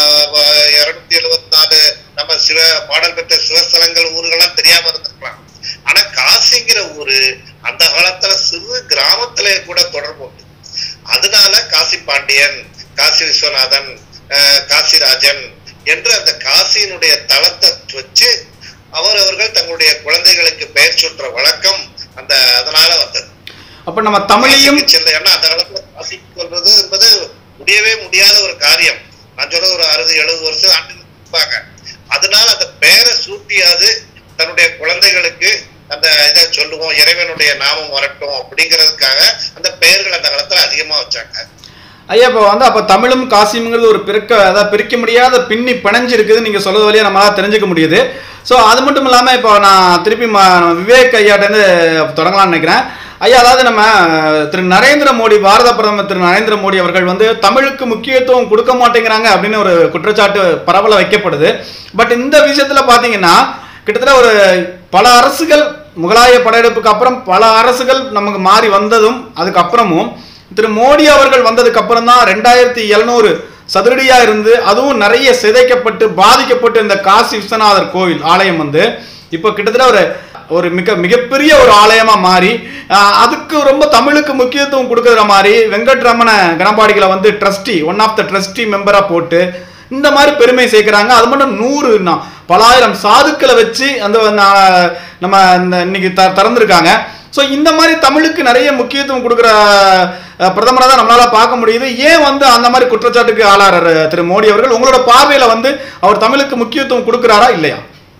இருநூத்தி எழுபத்தி நாலு நம்ம சிவ பாடல் பெற்ற சிவஸ்தலங்கள் ஊர்கள்லாம் தெரியாம இருந்திருக்கலாம் ஆனா காசிங்கிற ஊரு அந்த காலத்துல சிறு கிராமத்திலே கூட தொடர்பு உண்டு அதனால காசி பாண்டியன் காசி விஸ்வநாதன் ஆஹ் காசிராஜன் என்று அந்த காசியினுடைய தளத்தை வச்சு அவர் அவர்கள் தங்களுடைய குழந்தைகளுக்கு பெயர் சுற்ற வழக்கம் அந்த அதனால வந்தது அப்ப நம்ம தமிழையும் காசிக்கு செல்ல ஏன்னா அந்த காலத்துல காசிக்கு சொல்றது என்பது முடியவே முடியாத ஒரு காரியம் நான் சொல்றது ஒரு அறுபது எழுபது வருஷம் ஆண்டுகளுக்கு முன்பாக அதனால அந்த பெயரை சூட்டியாது தன்னுடைய குழந்தைகளுக்கு அந்த இதை சொல்லுவோம் இறைவனுடைய நாமம் வரட்டும் அப்படிங்கிறதுக்காக அந்த பெயர்கள் அந்த காலத்துல அதிகமா வச்சாங்க ஐயா இப்போ வந்து அப்போ தமிழும் காசியம்ங்கிறது ஒரு பிறக்க அதாவது பிரிக்க முடியாத பின்னி பிணைஞ்சு இருக்குது நீங்கள் சொல்றது வழியா நம்மளால தெரிஞ்சுக்க முடியுது ஸோ அது மட்டும் இல்லாமல் இப்போ நான் திருப்பி ம- நம்ம விவேக் ஐயாட்டேருந்து தொடங்கலாம்னு நினைக்கிறேன் ஐயா அதாவது நம்ம திரு நரேந்திர மோடி பாரத பிரதமர் திரு நரேந்திர மோடி அவர்கள் வந்து தமிழுக்கு முக்கியத்துவம் கொடுக்க மாட்டேங்கிறாங்க அப்படின்னு ஒரு குற்றச்சாட்டு பரவல வைக்கப்படுது பட் இந்த விஷயத்துல பார்த்தீங்கன்னா கிட்டத்தட்ட ஒரு பல அரசுகள் முகலாய படையெடுப்புக்கு அப்புறம் பல அரசுகள் நமக்கு மாறி வந்ததும் அதுக்கப்புறமும் திரு மோடி அவர்கள் வந்ததுக்கு அப்புறம் தான் ரெண்டாயிரத்தி எழுநூறு சதுரடியா இருந்து அதுவும் நிறைய சிதைக்கப்பட்டு பாதிக்கப்பட்டு இந்த காசி விஸ்வநாதர் கோவில் ஆலயம் வந்து இப்போ கிட்டத்தட்ட ஒரு ஒரு மிக மிகப்பெரிய ஒரு ஆலயமா மாறி ஆஹ், அதுக்கு ரொம்ப தமிழுக்கு முக்கியத்துவம் கொடுக்குற மாதிரி வெங்கட்ரமண கணபாடிகளை வந்து trustee one of the trustee மெம்பரா போட்டு இந்த மாதிரி பெருமை சேர்க்கிறாங்க அது மட்டும் நூறு நா- பலாயிரம் சாதுக்களை வச்சு அந்த நா- நம்ம இந்த இன்னைக்கு த திறந்திருக்காங்க ஸோ இந்த மாதிரி தமிழுக்கு நிறைய முக்கியத்துவம் கொடுக்குற பிரதமராக தான் நம்மளால பார்க்க முடியுது ஏன் வந்து அந்த மாதிரி குற்றச்சாட்டுக்கு ஆளாறாரு திரு மோடி அவர்கள் உங்களோட பார்வையில வந்து அவர் தமிழுக்கு முக்கியத்துவம் கொடுக்குறாரா இல்லையா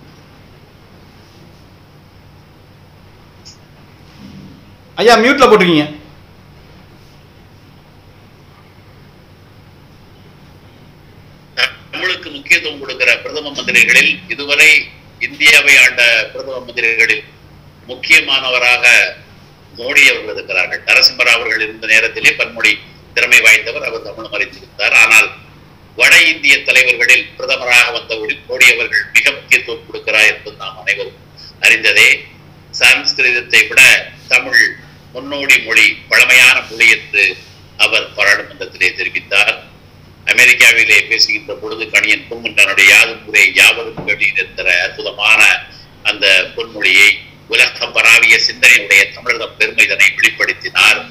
ஐயா மியூட்ல போட்டிருக்கீங்க தமிழுக்கு முக்கியத்துவம் கொடுக்கிற பிரதம மந்திரிகளில் இதுவரை இந்தியாவை ஆண்ட பிரதம மந்திரிகளில் முக்கியமானவராக மோடி அவர்கள் இருக்கிறார்கள் நரசிம்மரா அவர்கள் இருந்த நேரத்திலே பன்மொழி திறமை வாய்ந்தவர் அவர் தமிழ் மறைந்திருந்தார் ஆனால் வட இந்திய தலைவர்களில் பிரதமராக வந்தவரில் மோடி அவர்கள் மிக முக்கியத்துவம் கொடுக்கிறார் என்பது நாம் அனைவரும் அறிந்ததே சமஸ்கிருதத்தை விட தமிழ் முன்னோடி மொழி பழமையான மொழி என்று அவர் பாராளுமன்றத்திலே தெரிவித்தார் அமெரிக்காவிலே பேசுகின்ற பொழுது கணியன் பூங்குன்றனுடைய யாதும் முறை யாவரும் வெளியில் என்கிற அற்புதமான அந்த பொன்மொழியை உலகம் பராவிய சிந்தனையுடைய தமிழகம் பெருமைதனை வெளிப்படுத்தினார்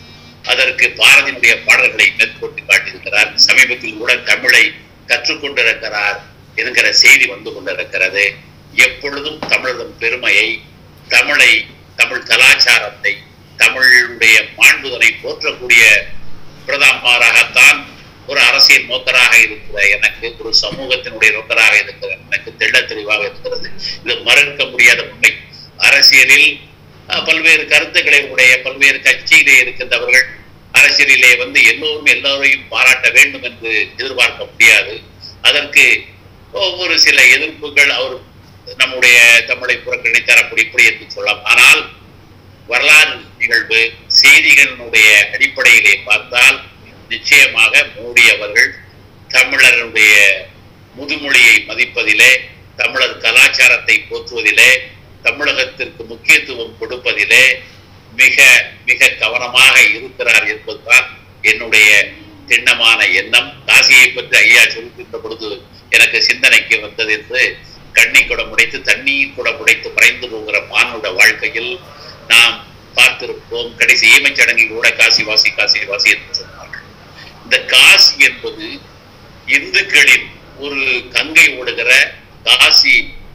அதற்கு பாரதியினுடைய பாடல்களை மேற்கொண்டு காட்டியிருக்கிறார் சமீபத்தில் கூட தமிழை கற்றுக்கொண்டிருக்கிறார் என்கிற செய்தி வந்து கொண்டிருக்கிறது எப்பொழுதும் தமிழகம் பெருமையை தமிழை தமிழ் கலாச்சாரத்தை தமிழுடைய மாண்புதனை போற்றக்கூடிய பிரதமராகத்தான் ஒரு அரசியல் நோக்கராக இருக்கிற எனக்கு ஒரு சமூகத்தினுடைய நோக்கராக இருக்கிற எனக்கு தெள்ள தெளிவாக இருக்கிறது இது மறுக்க முடியாத உண்மை அரசியலில் அஹ், பல்வேறு கருத்துக்களை உடைய பல்வேறு கட்சியிலே இருக்கின்றவர்கள் அரசியலிலே வந்து எல்லோரும் எல்லோரையும் பாராட்ட வேண்டும் என்று எதிர்பார்க்க முடியாது அதற்கு ஒவ்வொரு சில எதிர்ப்புகள் அவர் நம்முடைய தமிழை புறக்கணித்தார் அப்படி இப்படி என்று சொல்லலாம் ஆனால் வரலாறு நிகழ்வு செய்திகளினுடைய அடிப்படையிலே பார்த்தால் நிச்சயமாக மோடி அவர்கள் தமிழருடைய முதுமொழியை மதிப்பதிலே தமிழர் கலாச்சாரத்தை போற்றுவதிலே தமிழகத்திற்கு முக்கியத்துவம் கொடுப்பதிலே மிக மிக கவனமாக இருக்கிறார் என்பதுதான் என்னுடைய திண்ணமான எண்ணம் காசியை பற்றி ஐயா சொல்கின்ற பொழுது எனக்கு சிந்தனைக்கு வந்தது என்று கண்ணி குடம் உடைத்து தண்ணீர் குடம் உடைத்து மறைந்து போகிற மானுட வாழ்க்கையில் நாம் பார்த்திருப்போம் கடைசி ஈமைச் சடங்கில் கூட காசி வாசி காசி வாசி என்று சொன்னார்கள் இந்த காசி என்பது இந்துக்களின் ஒரு கங்கை ஓடுகிற காசி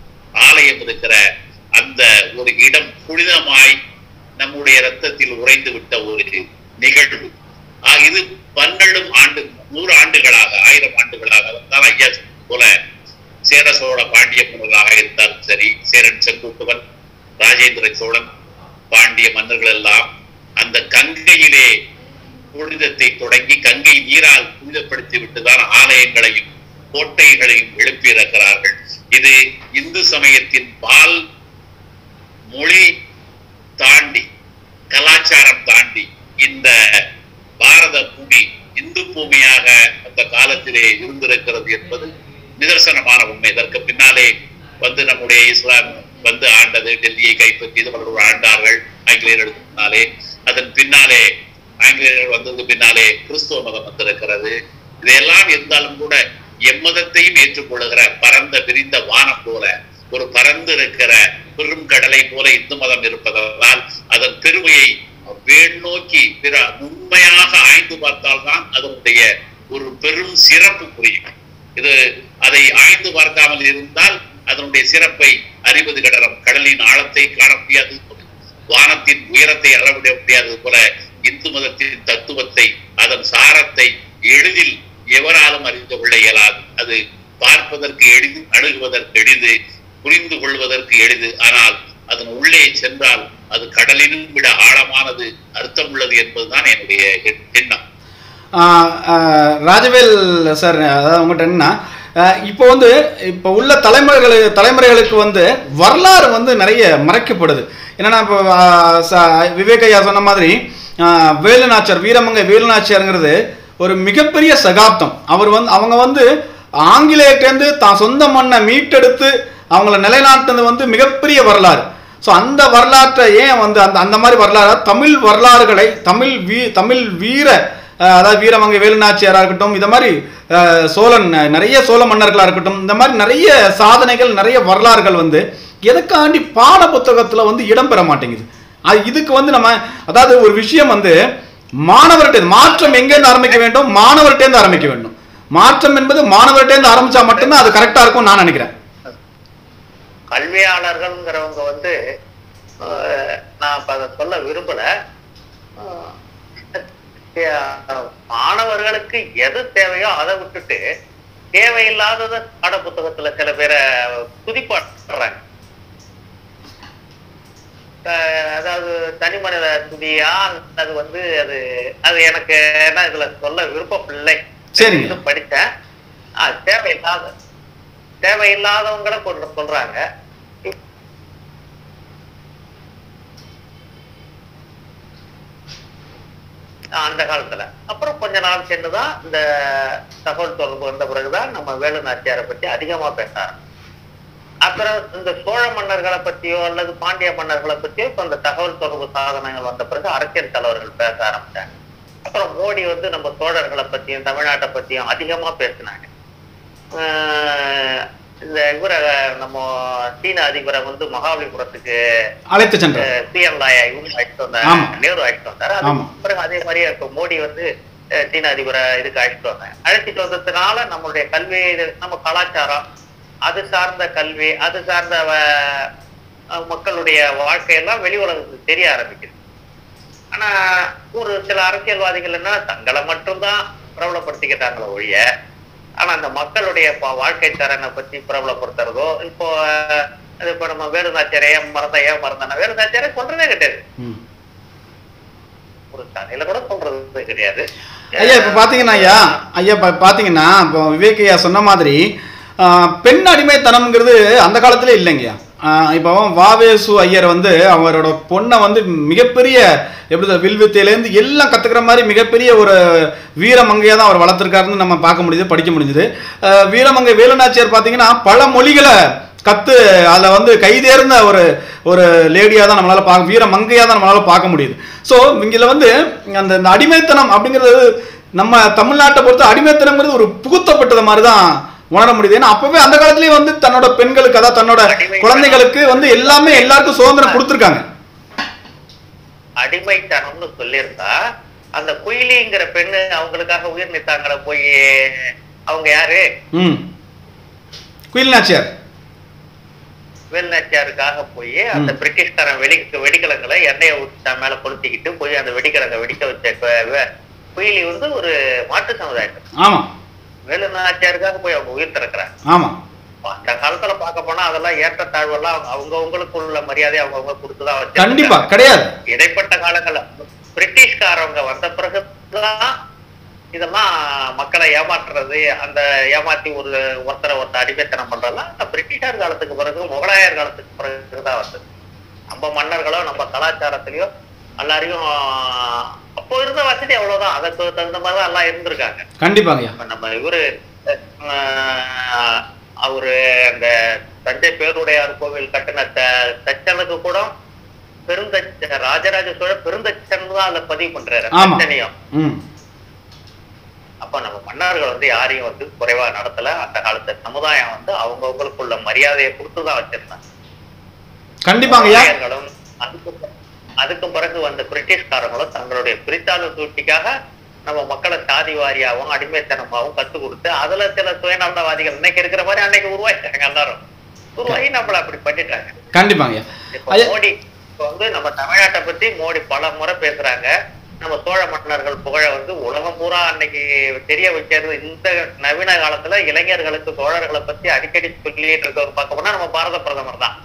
ஆலயம் இருக்கிற அந்த ஒரு இடம் புனிதமாய் நம்முடைய ரத்தத்தில் உறைந்து விட்ட ஒரு நிகழ்வு ஆக இது பன்னெண்டும் ஆண்டு நூறு ஆண்டுகளாக ஆயிரம் ஆண்டுகளாக வந்தால் ஐயா சொன்னது போல சேர சோழ பாண்டிய மன்னர்களாக இருந்தாலும் சரி சேரன் செங்குட்டுவன் ராஜேந்திர சோழன் பாண்டிய மன்னர்கள் எல்லாம் அந்த கங்கையிலே புனிதத்தை தொடங்கி கங்கை நீரால் புனிதப்படுத்தி விட்டுதான் ஆலயங்களையும் கோட்டைகளையும் எழுப்பியிருக்கிறார்கள் இது இந்து சமயத்தின் பால் மொழி தாண்டி கலாச்சாரம் தாண்டி இந்த பாரத பூமி இந்து பூமியாக அந்த காலத்திலே இருந்திருக்கிறது என்பது நிதர்சனமான உண்மை இதற்கு பின்னாலே வந்து நம்முடைய இஸ்லாம் வந்து ஆண்டது டெல்லியை கைப்பற்றியது அவர்கள் ஆண்டார்கள் ஆங்கிலேயர்களுக்கு பின்னாலே அதன் பின்னாலே ஆங்கிலேயர்கள் வந்தது பின்னாலே கிறிஸ்துவ மதம் வந்திருக்கிறது இதையெல்லாம் இருந்தாலும் கூட எம்மதத்தையும் ஏற்றுக்கொள்ளுகிற பரந்த விரிந்த வானம் போல ஒரு பரந்து இருக்கிற பெரும் கடலை போல இந்து மதம் இருப்பதால் அதன் பெருமையை வேல் நோக்கி பிற உண்மையாக ஆய்ந்து பார்த்தால்தான் அதனுடைய ஒரு பெரும் சிறப்பு புரியும் இது அதை ஆய்ந்து பார்க்காமல் இருந்தால் அதனுடைய சிறப்பை அறிவது கடலம் கடலின் ஆழத்தை காண முடியாது வானத்தின் உயரத்தை அளவிட முடியாதது போல இந்து மதத்தின் தத்துவத்தை அதன் சாரத்தை எளிதில் எவராலும் அறிந்து கொள்ள இயலாது அது பார்ப்பதற்கு எளிது அணுகுவதற்கு எளிது புரிந்து கொள்வதற்கு எளிது ஆனால் அதன் உள்ளே சென்றால் அது கடலினும் விட ஆழமானது அர்த்தம் உள்ளது என்பதுதான் என்னுடைய எண்- எண்ணம் ஆஹ் ஆஹ் ராஜவேல் சார் அதாவது உங்கள்கிட்ட என்னன்னா ஆஹ் இப்போ வந்து இப்போ உள்ள தலைமுறைகள் தலைமுறைகளுக்கு வந்து வரலாறு வந்து நிறைய மறைக்கப்படுது என்னன்னா இப்போ ஆஹ் ச- விவேக் ஐயா சொன்ன மாதிரி ஆஹ் வேலுநாச்சியார் வீரமங்கை வேலுநாச்சியாருங்கிறது ஒரு மிகப்பெரிய சகாப்தம் அவர் வந்து அவங்க வந்து ஆங்கிலேயர்கிட்டேருந்து தான் சொந்த மண்ணை மீட்டெடுத்து அவங்கள நிலைநாட்டினது வந்து மிகப்பெரிய வரலாறு ஸோ அந்த வரலாற்றை ஏன் வந்து அந்த அந்த மாதிரி வரலாறு தமிழ் வரலாறுகளை தமிழ் வீ தமிழ் வீர அஹ், அதாவது வீரமங்கை வேலுநாச்சியாராக இருக்கட்டும் இந்த மாதிரி அஹ், சோழன் அஹ், நிறைய சோழ மன்னர்களாக இருக்கட்டும் இந்த மாதிரி நிறைய சாதனைகள் நிறைய வரலாறுகள் வந்து எதுக்காண்டி பாட புத்தகத்தில் வந்து இடம்பெற மாட்டேங்குது அது இதுக்கு வந்து நம்ம அதாவது ஒரு விஷயம் வந்து மாணவர்கிட்ட மாற்றம் எங்கேருந்து ஆரம்பிக்க வேண்டும் மாணவர்கிட்டேருந்து ஆரம்பிக்க வேண்டும் மாற்றம் என்பது மாணவர்கிட்டேருந்து ஆரம்பிச்சா மட்டும்தான் அது கரெக்டாக இருக்கும் நான் நினைக்கிறேன் கல்வியாளர்கள்ங்கிறவங்க வந்து அஹ், நான் இப்ப அதை சொல்ல விரும்பல அஹ், மாணவர்களுக்கு எது தேவையோ அதை விட்டுட்டு தேவையில்லாதத பாட புத்தகத்துல சில பேரை துதிப்பாடுறாங்க அஹ், அதாவது தனி மனித துதியா அது வந்து அது அது எனக்கு என்ன இதுல சொல்ல விருப்பம் இல்லை சரிங்க. இது படித்தேன் ஆஹ் தேவையில்லாத தேவையில்லாதவங்களை கொண்டு சொல்றாங்க அந்த காலத்துல அப்புறம் கொஞ்ச நாள் சென்றுதான் இந்த தகவல் தொடர்பு வந்த பிறகுதான் நம்ம வேலு நாச்சியாரை பத்தி அதிகமா பேச ஆரம்பிச்சோம். அப்புறம் இந்த சோழ மன்னர்களை பத்தியோ அல்லது பாண்டிய மன்னர்களை பத்தியோ இப்ப இந்த தகவல் தொடர்பு சாதனங்கள் வந்த பிறகு அரசியல் தலைவர்கள் பேச ஆரம்பிச்சாங்க அப்புறம் மோடி வந்து நம்ம சோழர்களை பத்தியும் தமிழ்நாட்டை பத்தியும் அதிகமா பேசினாங்க ஆஹ் இந்த இவரை நம்ம சீன அதிபரை வந்து மகாபலிபுரத்துக்கு அழைத்து சென்றார் சிஎம் லாயா இவங்க அழைச்சிட்டு வந்தாங்க ஆமா. நேரு அழைச்சிட்டு வந்தாரு ஆமா. அதுக்கு பிறகு அதே மாதிரியே இப்ப மோடி வந்து அஹ், சீன அதிபரை இதுக்கு அழைச்சிட்டு வந்தாங்க அழைச்சிட்டு வந்ததுனால நம்மளுடைய கல்வி இது- நம்ம கலாச்சாரம் அது சார்ந்த கல்வி அது சார்ந்த வ- அஹ், மக்களுடைய வாழ்க்கையெல்லாம் வெளி உலகத்துக்கு தெரிய ஆரம்பிக்குது ஆனா ஒரு சில அரசியல்வாதிகள் என்ன தங்களை மட்டும்தான் பிரபலப்படுத்திக்கிட்டாங்களே ஒழிய ஆனா அந்த மக்களுடைய ப- வாழ்க்கை தரனை பத்தி பிரபலப்படுத்துறதோ இப்போ அஹ், அது இப்ப நம்ம வேலுநாச்சியரை ஏன் மறந்த ஏன் மறந்தான வேலுநாச்சியரை கொன்றதே கிடையாது ம். ஒரு தலையில கூட சொல்றது கிடையாது ஐயா இப்போ பார்த்தீங்கன்னா ஐயா ஐயா இப்போ பார்த்தீங்கன்னா இப்போ விவேக் ஐயா சொன்ன மாதிரி ஆ, பெண் அடிமைத்தனம்ங்கிறது அந்த காலத்துல இல்லைங்கய்யா ஆ, இப்போ வாவேசு ஐயர் வந்து அவரோட பொண்ணை வந்து மிகப்பெரிய எப்படி சொல்றது, வில்வித்தையிலேருந்து எல்லாம் கற்றுக்கிற மாதிரி மிகப்பெரிய ஒரு வீரமங்கையாக தான் அவர் வளர்த்துருக்காருன்னு நம்ம பார்க்க முடியுது படிக்க முடிஞ்சுது ஆ, வீரமங்கை வேலுநாச்சியார் பார்த்தீங்கன்னா பல மொழிகளை கத்து அதில் வந்து கைதேர்ந்த ஒரு ஒரு லேடியாக தான் நம்மளால பார்க்க வீர மங்கையாக தான் நம்மளால பார்க்க முடியுது ஸோ இதில் வந்து அந்த இந்த அடிமைத்தனம் அப்படிங்கிறது நம்ம தமிழ்நாட்டை பொறுத்த அடிமைத்தனம்ங்கிறது ஒரு புகுத்தப்பட்டது மாதிரி தான் உணர முடியுது ஏன்னா அப்பவே அந்த காலத்துலயே வந்து தன்னோட பெண்களுக்கு அதாவது தன்னோட குழந்தைகளுக்கு வந்து எல்லாமே எல்லாருக்கும் சுதந்திரம் கொடுத்துருக்காங்க அடிமைத்தனம்னு சொல்லியிருந்தா அந்த குயிலிங்கிற பெண்ணு அவங்களுக்காக உயிர் நீத்தாங்களே போய் அவங்க யாரு ம் குயில் நாச்சியார் வேலுநாச்சியாருக்காக போய் அந்த பிரிட்டிஷ்காரன் வெடி வெடிக்கலங்களை எண்ணெயை ஊற்றி தன் மேல கொளுத்திக்கிட்டு போய் அந்த வெடிக்கலங்க வெடிக்க வச்ச கு- வே- குயிலி வந்து ஒரு மாட்டு சமுதாயம் ஆமா வேலுநாச்சியாருக்காக போய் அவங்க உயிர் திறக்கிறாங்க ஆமா அந்த காலத்துல பார்க்க போனா அதெல்லாம் ஏற்றத்தாழ்வெல்லாம் அவங்க அவங்களுக்குள்ள மரியாதை அவங்க அவங்க கொடுத்துதான் வச்சிருக்காங்க. கண்டிப்பா கிடையாது இடைப்பட்ட காலங்கள்ல பிரிட்டிஷ்காரவங்க வந்த பிறகுதான் இதெல்லாம் மக்களை ஏமாற்றுறது அந்த ஏமாத்தி ஒரு ஒருத்தரை ஒருத்தர் அடிமைத்தனம் பண்றதெல்லாம் அந்த பிரிட்டிஷார் காலத்துக்கு பிறகு முகலாயர் காலத்துக்கு பிறகுதான் வந்தது நம்ம மன்னர்களோ நம்ம கலாச்சாரத்திலயோ எல்லாரையும் அப்போ இருந்த வசதி அவ்வளவுதான் அதுக்கு தகுந்த மாதிரி தான் எல்லாம் இருந்திருக்காங்க கண்டிப்பாங்கய்யா இப்ப நம்ம இவரு அஹ், அவரு அந்த தஞ்சை பேருடையார் கோவில் கட்டின த- தச்சனுக்கு கூட பெருந்தச்ச ராஜராஜ சோழ பெருந்தச்சன் தான் அதுல பதிவு பண்றாரு ஆமா. தச்சனையும் ம் அப்ப நம்ம மன்னர்கள் வந்து யாரையும் வந்து குறைவா நடத்தல அந்த காலத்து சமுதாயம் வந்து அவங்கவுங்களுக்குள்ள மரியாதையை கொடுத்துதான் வச்சிருந்தாங்க கண்டிப்பாங்கய்யா முகலாயர்களும் அதுக்கு அதுக்கு பிறகு வந்த பிரிட்டிஷ்காரங்களும் தங்களுடைய பிரித்தாளும் சூழ்ச்சிக்காக நம்ம மக்களை சாதி வாரியாகவும் அடிமைத்தனமாகவும் கத்து கொடுத்து அதுல சில சுயநலவாதிகள் இன்னைக்கு இருக்கிற மாதிரி அன்னைக்கு உருவாக்கிட்டாங்க எல்லாரும் உருவாகி நம்மள அப்படி பண்ணிட்டாங்க கண்டிப்பாங்கய்யா இப்ப ஐயா மோடி இப்ப வந்து நம்ம தமிழ்நாட்டை பத்தி மோடி பல முறை பேசுறாங்க நம்ம சோழ மன்னர்கள் புகழ வந்து உலகம் பூரா அன்னைக்கு தெரிய வைக்கிறது இந்த நவீன காலத்துல இளைஞர்களுக்கு சோழர்களை பத்தி அடிக்கடி சொல்லிட்டு இருக்கவர் பார்க்க போனா நம்ம பாரத பிரதமர் தான்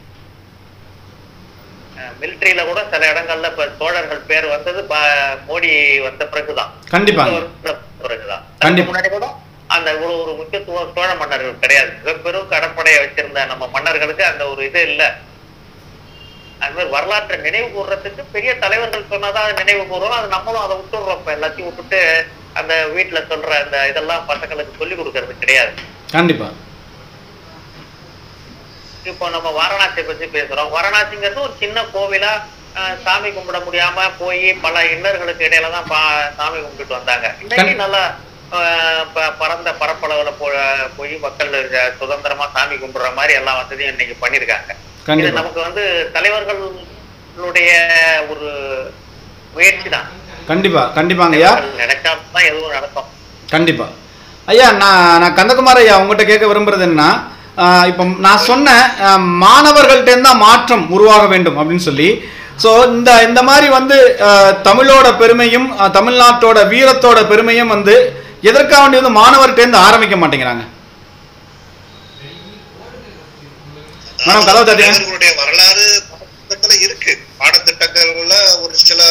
மிலிட்டரியில கூட சில இடங்கள்ல இப்ப சோழர்கள் பேர் வந்தது ப- மோடி வந்த பிறகுதான் கண்டிப்பாங்க வந்த பிறகுதான் அதுக்கு கண்டிப்பா. முன்னாடி கூட அந்த இவ்வளவு ஒரு முக்கியத்துவம் சோழ மன்னர்கள் கிடையாது மிகப்பெரும் கடற்படையை வச்சிருந்த நம்ம மன்னர்களுக்கு அந்த ஒரு இது இல்ல அது மாதிரி வரலாற்றை நினைவு கூறுறதுக்கு பெரிய தலைவர்கள் சொன்னாதான் அதை நினைவு கூறுறோம் அது நம்மளும் அதை விட்டுடுறோம் இப்ப எல்லாத்தையும் விட்டுட்டு அந்த வீட்டுல சொல்ற அந்த இதெல்லாம் பசங்களுக்கு சொல்லி கொடுக்கறது கிடையாது கண்டிப்பா இப்போ நம்ம வாரணாசியை பத்தி பேசுறோம் வாரணாசிங்கிறது ஒரு சின்ன கோவிலா அஹ், சாமி கும்பிட முடியாம போய் பல இன்னர்களுக்கு இடையில தான் பா- சாமி கும்பிட்டுட்டு வந்தாங்க இன்னைக்கு நல்லா அஹ், ப- பரந்த பரப்பளவுல போ போய் மக்கள் அஹ், சுதந்திரமா சாமி கும்பிடுற மாதிரி எல்லா வசதியும் இன்னைக்கு பண்ணிருக்காங்க இது கண்டிப்பா நமக்கு வந்து தலைவர்களுடைய ஒரு முயற்சி தான் கண்டிப்பா கண்டிப்பாங்கய்யா நினைச்சா தான் எதுவும் நடக்கும் கண்டிப்பா ஐயா நான் நான் கந்தகுமார் ஐயா உங்ககிட்ட கேட்க விரும்புறது என்னன்னா ஆஹ் இப்போ நான் சொன்னேன் ஆஹ் மாணவர்கள்ட்ட இருந்தா மாற்றம் உருவாக வேண்டும் அப்படின்னு சொல்லி ஸோ இந்த இந்த மாதிரி வந்து ஆஹ் தமிழோட பெருமையும் ஆஹ் தமிழ்நாட்டோட வீரத்தோட பெருமையும் வந்து எதற்காக வேண்டி வந்து மாணவர்கிட்ட இருந்து ஆரம்பிக்க மாட்டேங்கிறாங்க மேடம், கதவை தட்டுங்க. தலைவர்களுடைய வரலாறு பாடத்திட்டத்துல இருக்கு பாடத்திட்டங்கள்ல ஒரு சில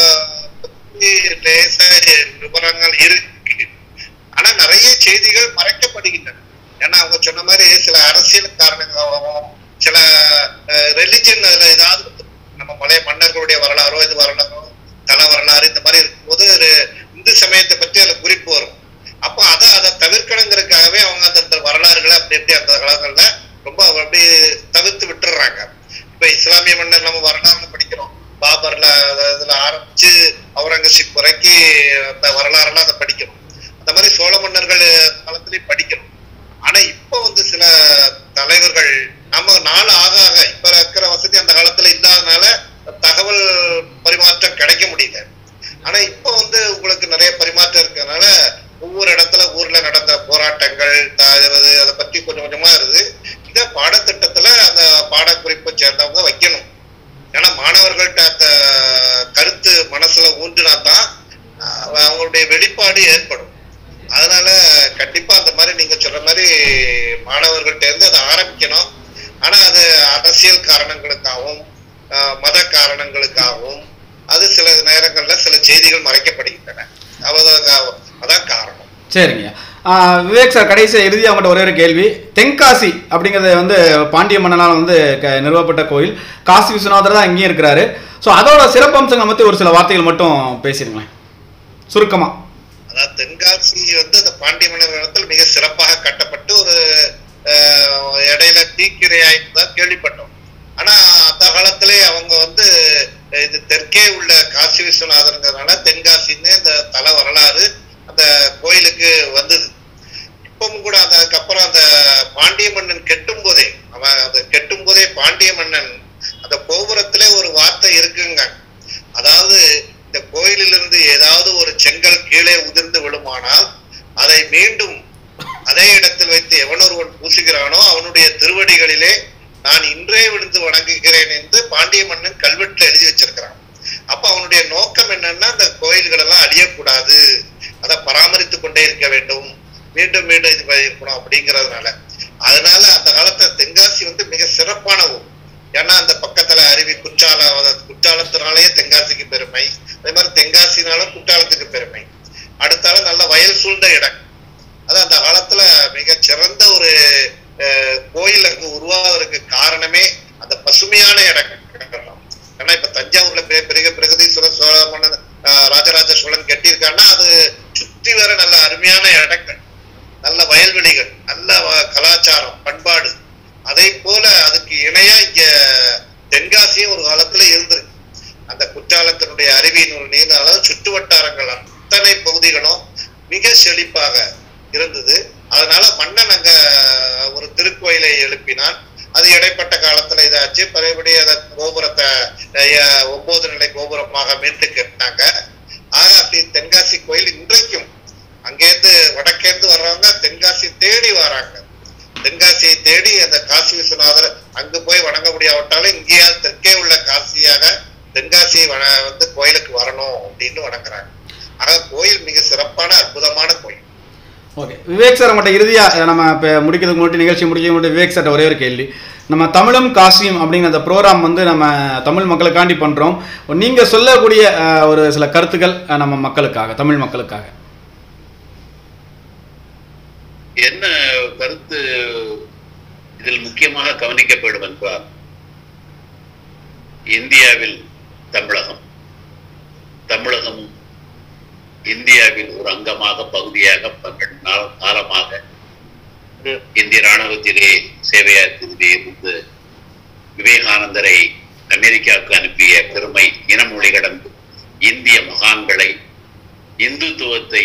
லேச விவரங்கள் இருக்கு ஆனா நிறைய செய்திகள் மறைக்கப்படுகின்றன ஏன்னா அவங்க சொன்ன மாதிரி சில அரசியல் காரணங்களாகவும் சில ரெலிஜன் அதுல ஏதாவது நம்ம பழைய மன்னர்களுடைய வரலாறோ இது வரலாறோ தல வரலாறு இந்த மாதிரி இருக்கும்போது ஒரு இந்து சமயத்தை பற்றி அதுல குறிப்பு வரும் அப்போ அதை அதை தவிர்க்கணுங்கிறதுக்காகவே அவங்க அந்த அந்த வரலாறுகளை அப்படி அப்படி அந்த காலங்கள்ல ரொம்ப அப்படி தவிர்த்து விட்டுறாங்க இப்ப இஸ்லாமிய மன்னர் நம்ம வரலாறுல படிக்கிறோம் பாபர்ல அத- இதுல ஆரம்பிச்சு அவுரங்கசீப் வரைக்கும் அந்த வரலாறுலாம் அதை படிக்கிறோம் அந்த மாதிரி சோழ மன்னர்கள் காலத்திலயும் படிக்கிறோம் ஆனா இப்போ வந்து சில தலைவர்கள் நம்ம நாள் ஆக ஆக இப்ப இருக்கிற வசதி அந்த காலத்துல இல்லாதனால தகவல் பரிமாற்றம் கிடைக்க முடியல ஆனா இப்போ வந்து உங்களுக்கு நிறைய பரிமாற்றம் இருக்கறனால ஒவ்வொரு இடத்துல ஊர்ல நடந்த போராட்டங்கள் த- இது அதை பத்தி கொஞ்சம் கொஞ்சமா இருக்குது இத பாடத்திட்டத்துல அந்த பாடக்குறிப்பை சேர்ந்தவங்க வைக்கணும் ஏன்னா மாணவர்கள்ட்ட அந்த கருத்து மனசுல ஊன்றினா தான் அஹ், அவங்களுடைய வெளிப்பாடு ஏற்படும் அதனால கண்டிப்பா அந்த மாதிரி நீங்க சொல்ற மாதிரி மாணவர்கள்ட்ட இருந்து அதை ஆரம்பிக்கணும் ஆனா அது அரசியல் காரணங்களுக்காகவும் அஹ், மத காரணங்களுக்காகவும் அது சில நேரங்கள்ல சில செய்திகள் மறைக்கப்படுகின்றன அவ்வளவுதான் அதான் காரணம் சரிங்க ஆஹ் விவேக் சார் கடைசி இறுதியாக அவங்கள்ட்ட ஒரே ஒரு கேள்வி தென்காசி அப்படிங்கிறது வந்து பாண்டிய மன்னனால் வந்து க- நிறுவப்பட்ட கோயில் காசி விஸ்வநாதர் தான் இங்கேயும் இருக்கிறாரு ஸோ அதோட சிறப்பம்சங்களை பற்றி ஒரு சில வார்த்தைகள் மட்டும் பேசிடுங்களேன் சுருக்கமா அதாவது தென்காசி வந்து அந்த பாண்டிய மன்னர் காலத்தில் மிக சிறப்பாக கட்டப்பட்டு ஒரு அஹ், இடையில தீக்கிரையாயிட்டு தான் கேள்விப்பட்டோம் ஆனா அந்த காலத்திலே அவங்க வந்து அஹ், இது தெற்கே உள்ள காசி விஸ்வநாதருங்கிறதுனால தென்காசின்னு இந்த தல வரலாறு அந்த கோயிலுக்கு வந்தது இப்பவும் கூட அந்த அதுக்கப்புறம் அந்த பாண்டிய மன்னன் கெட்டும் போதே அவன் அந்த கெட்டும் போதே பாண்டிய மன்னன் அந்த கோபுரத்திலே ஒரு வார்த்தை இருக்குங்க அதாவது இந்த கோயிலிலிருந்து ஏதாவது ஒரு செங்கல் கீழே உதிர்ந்து விழுமானால் அதை மீண்டும் அதே இடத்தில் வைத்து எவனொருவன் பூசுகிறானோ அவனுடைய திருவடிகளிலே நான் இன்றே விழுந்து வணங்குகிறேன் என்று பாண்டிய மன்னன் கல்வெட்டுல எழுதி வச்சிருக்கிறான் அப்ப அவனுடைய நோக்கம் என்னன்னா அந்த கோயில்கள் எல்லாம் அழியக்கூடாது அதை பராமரித்து கொண்டே இருக்க வேண்டும் மீண்டும் மீண்டும் இது மாதிரி இருக்கணும் அப்படிங்கிறதுனால அதனால அந்த காலத்துல தென்காசி வந்து மிக சிறப்பான ஊர் ஏன்னா அந்த பக்கத்துல அருவி குற்றாலம் அதாவது குற்றாலத்தினாலேயே தென்காசிக்கு பெருமை அதே மாதிரி தென்காசினாலும் குற்றாலத்துக்கு பெருமை அடுத்தால நல்ல வயல் சூழ்ந்த இடம் அது அந்த காலத்துல மிக சிறந்த ஒரு அஹ், கோயில் அங்கு உருவாவதற்கு காரணமே அந்த பசுமையான இடம் ஏன்னா இப்ப தஞ்சாவூர்ல பெ- பெரிய பிரகதீஸ்வர சோழ மன்னன் அஹ், ராஜராஜ சோழன் கட்டியிருக்காருன்னா அது சுற்றி வர நல்ல அருமையான இடங்கள் நல்ல வயல்வெளிகள் நல்ல வ- கலாச்சாரம் பண்பாடு அதே போல அதுக்கு இணையா இங்க தென்காசியும் ஒரு காலத்துல இருந்திருக்கு அந்த குற்றாலத்தினுடைய அருவியின் ஒரு நீர்னால சுற்று வட்டாரங்கள் அத்தனை பகுதிகளும் மிக செழிப்பாக இருந்தது அதனால மன்னன் அங்க ஒரு திருக்கோயிலை எழுப்பினான் அது இடைப்பட்ட காலத்துல இதாச்சு பழையபடி அதை கோபுரத்தை அஹ், ஒன்பது நிலை கோபுரமாக மீட்டு கட்டினாங்க ஆக அப்படி தென்காசி கோயில் இன்றைக்கும் அங்கேருந்து வடக்கேந்து வர்றவங்க தென்காசி தேடி வராங்க தென்காசியை தேடி அந்த காசி விஸ்வநாதர் அங்கு போய் வணங்க முடியாவிட்டாலும் இங்கேயாவது தெற்கே உள்ள காசியாக தென்காசி வன- வந்து கோயிலுக்கு வரணும் அப்படின்னு வணங்குறாங்க ஆக கோயில் மிக சிறப்பான அற்புதமான கோயில் ஓகே விவேக் சார் மட்டும் இறுதியா அஹ், நம்ம இப்போ முடிக்கிறதுக்கு முன்னாடி நிகழ்ச்சி முடிக்க முன்னாடி விவேக் சார்ட்ட ஒரே ஒரு கேள்வி நம்ம தமிழும் காசியும் அப்படிங்கிற அந்த ப்ரோக்ராம் வந்து நம்ம தமிழ் மக்களுக்காண்டி பண்றோம் நீங்க சொல்லக்கூடிய அஹ், ஒரு சில கருத்துக்கள் அஹ், நம்ம மக்களுக்காக தமிழ் மக்களுக்காக என்ன கருத்து இதில் முக்கியமாக கவனிக்கப்படும் என்றால் இந்தியாவில் தமிழகம் தமிழகம் இந்தியாவில் ஒரு அங்கமாக பகுதியாக பன்னெண்டு நாள் காலமாக இந்திய ராணுவத்திலே சேவையாற்றிலே இருந்து விவேகானந்தரை அமெரிக்காவுக்கு அனுப்பிய பெருமை இனமொழி கடந்து இந்திய மகான்களை இந்துத்துவத்தை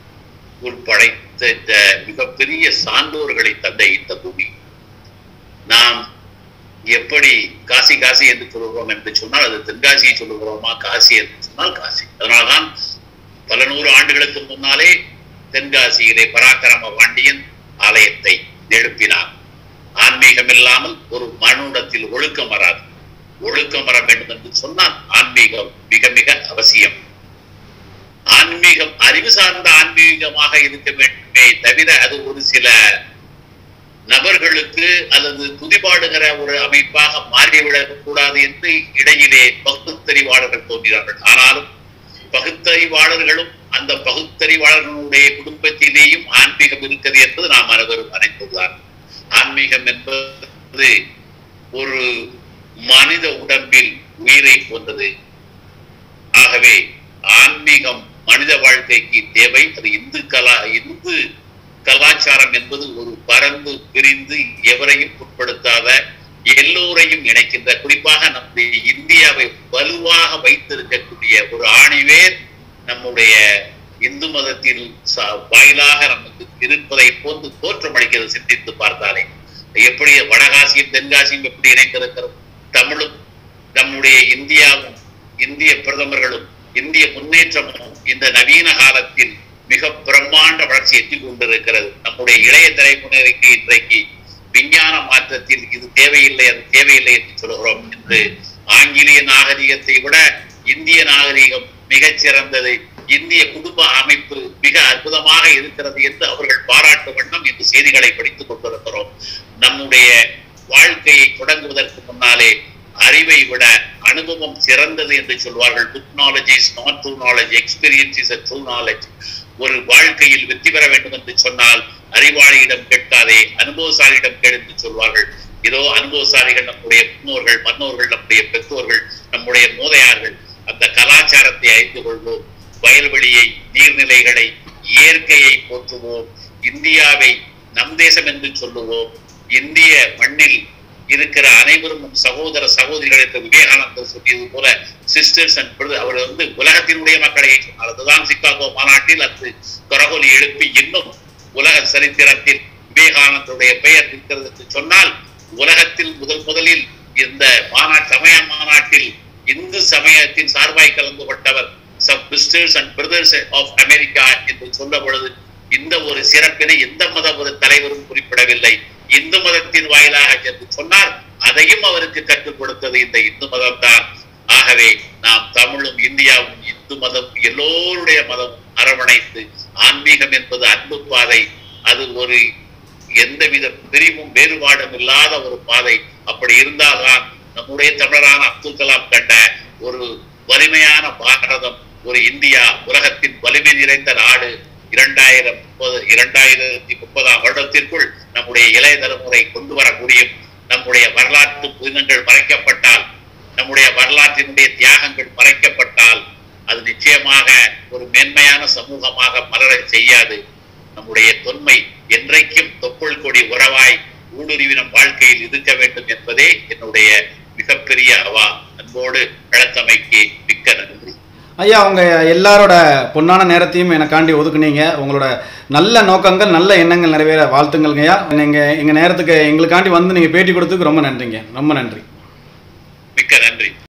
உள்படைத்த மிகப்பெரிய சான்றோர்களை தந்த இந்த பூமி நாம் எப்படி காசி காசி என்று சொல்லுகிறோம் என்று சொன்னால் அது தென்காசியை சொல்லுகிறோமா காசி என்று சொன்னால் காசி அதனால்தான் பல நூறு ஆண்டுகளுக்கு முன்னாலே தென்காசியிலே பராக்கிரம பாண்டியன் ஆலயத்தை எழுப்பினார் ஆன்மீகம் இல்லாமல் ஒரு மனுடத்தில் ஒழுக்கம் வராது ஒழுக்கம் வர வேண்டும் என்று சொன்னால் ஆன்மீகம் மிக மிக அவசியம் ஆன்மீகம் அறிவு சார்ந்த ஆன்மீகமாக இருக்க வேண்டுமே தவிர அது ஒரு சில நபர்களுக்கு அல்லது துதிபாடுகிற ஒரு அமைப்பாக மாறிவிடக் கூடாது என்று இடையிலே பகுத்தறிவாளர்கள் தோன்றினார்கள் ஆனாலும் பகுத்தறிவாளர்களும் அந்த பகுத்தறிவாளர்களுடைய குடும்பத்திலேயும் ஆன்மீகம் இருக்கிறது என்பது நாம் அனைவரும் அறிந்ததுதான் ஆன்மீகம் என்பது ஒரு மனித உடம்பில் உயிரை போன்றது ஆகவே ஆன்மீகம் மனித வாழ்க்கைக்கு தேவை அது இந்து கலா இந்து கலாச்சாரம் என்பது ஒரு பரந்து பிரிந்து எவரையும் உட்படுத்தாத எல்லோரையும் இணைக்கின்ற குறிப்பாக நம்முடைய இந்தியாவை வலுவாக வைத்திருக்கக்கூடிய ஒரு ஆணிவேர் நம்முடைய இந்து மதத்தில் ச- வாயிலாக நமக்கு இருப்பதை போன்று தோற்றமளிக்கிறது சிந்தித்து பார்த்தாலே எப்படி வடகாசியும் தென்காசியும் எப்படி இணைந்திருக்கிறது தமிழும் நம்முடைய இந்தியாவும் இந்திய பிரதமர்களும் இந்திய முன்னேற்றமும் இந்த நவீன காலத்தில் மிக பிரம்மாண்ட வளர்ச்சி எட்டிக் கொண்டிருக்கிறது நம்முடைய இளைய தலைமுறைக்கு இன்றைக்கு விஞ்ஞான மாற்றத்தில் இது தேவையில்லை அது தேவையில்லை என்று சொல்கிறோம் என்று ஆங்கிலேய நாகரிகத்தை விட இந்திய நாகரிகம் மிகச் சிறந்தது இந்திய குடும்ப அமைப்பு மிக அற்புதமாக இருக்கிறது என்று அவர்கள் பாராட்டு வண்ணம் இந்த செய்திகளை படித்துக் கொண்டிருக்கிறோம் நம்முடைய வாழ்க்கையை தொடங்குவதற்கு முன்னாலே அறிவை விட அனுபவம் சிறந்தது என்று சொல்வார்கள் book knowledge is not true knowledge experience is a true knowledge ஒரு வாழ்க்கையில் வெற்றி பெற வேண்டும் என்று சொன்னால் அறிவாளியிடம் கேட்காதே அனுபவசாலியிடம் கேள் என்று சொல்வார்கள் இதோ அனுபவசாலிகள் நம்முடைய முன்னோர்கள் மன்னோர்கள் நம்முடைய பெற்றோர்கள் நம்முடைய மூதையார்கள் அந்த கலாச்சாரத்தை அறிந்து கொள்வோம் வயல்வெளியை நீர்நிலைகளை இயற்கையை போற்றுவோம் இந்தியாவை நம் தேசம் என்று சொல்லுவோம் இந்திய மண்ணில் இருக்கிற அனைவரும் நம் சகோதர சகோதரிகள் என்று விவேகானந்தர் சொல்லியது போல சிஸ்டர்ஸ் அண்ட் அவர் வந்து உலகத்தினுடைய மக்களை சொன்னார் அதுதான் சிக்காகோ மாநாட்டில் அது கரகொலி எழுப்பி இன்னும் உலக சரித்திரத்தில் விவேகானந்தருடைய பெயர் இருக்கிறது என்று சொன்னால் உலகத்தில் முதல் முதலில் இந்த மாநாட்டு சமய மாநாட்டில் இந்து சமயத்தின் சார்பாய் கலந்து கொண்டவர் சப் sisters and brothers of America என்று சொல்ல பொழுது இந்த ஒரு சிறப்பினை எந்த மத ஒரு தலைவரும் குறிப்பிடவில்லை இந்து மதத்தின் வாயிலாக என்று சொன்னால் அதையும் அவருக்கு கற்றுக் கொடுத்தது இந்த இந்து மதம் தான் ஆகவே நாம் தமிழும் இந்தியாவும் இந்து மதம் எல்லோருடைய மதம் அரவணைத்து ஆன்மீகம் என்பது அன்பு பாதை அது ஒரு எந்தவித பிரிவும் வேறுபாடும் இல்லாத ஒரு பாதை அப்படி இருந்தால்தான் நம்முடைய தமிழரான அப்துல் கலாம் கண்ட ஒரு வலிமையான பாரதம் ஒரு இந்தியா உலகத்தின் வலிமை நிறைந்த நாடு இரண்டாயிரம் முப்பது இரண்டாயிரத்தி முப்பதாம் வருடத்திற்குள் நம்முடைய இளைய தலைமுறை கொண்டு வர முடியும் நம்முடைய வரலாற்று புதினங்கள் மறைக்கப்பட்டால் நம்முடைய வரலாற்றினுடைய தியாகங்கள் மறைக்கப்பட்டால் அது நிச்சயமாக ஒரு மேன்மையான சமூகமாக மலரச் செய்யாது நம்முடைய தொன்மை என்றைக்கும் தொப்புள் கொடி உறவாய் ஊடுருவி நம் வாழ்க்கையில் இருக்க வேண்டும் என்பதே என்னுடைய மிகப்பெரிய அவா அன்போடு அழைத்தமைக்கு மிக்க நன்றி ஐயா உங்க எல்லாரோட பொன்னான நேரத்தையும் எனக்காண்டி ஒதுக்குனீங்க உங்களோட நல்ல நோக்கங்கள் நல்ல எண்ணங்கள் நிறைவேற வாழ்த்துங்கள்ங்க ஐயா நீங்க எங்க நேரத்துக்கு எங்களுக்காண்டி வந்து நீங்க பேட்டி கொடுத்ததுக்கு ரொம்ப நன்றிங்க ரொம்ப நன்றி மிக்க நன்றி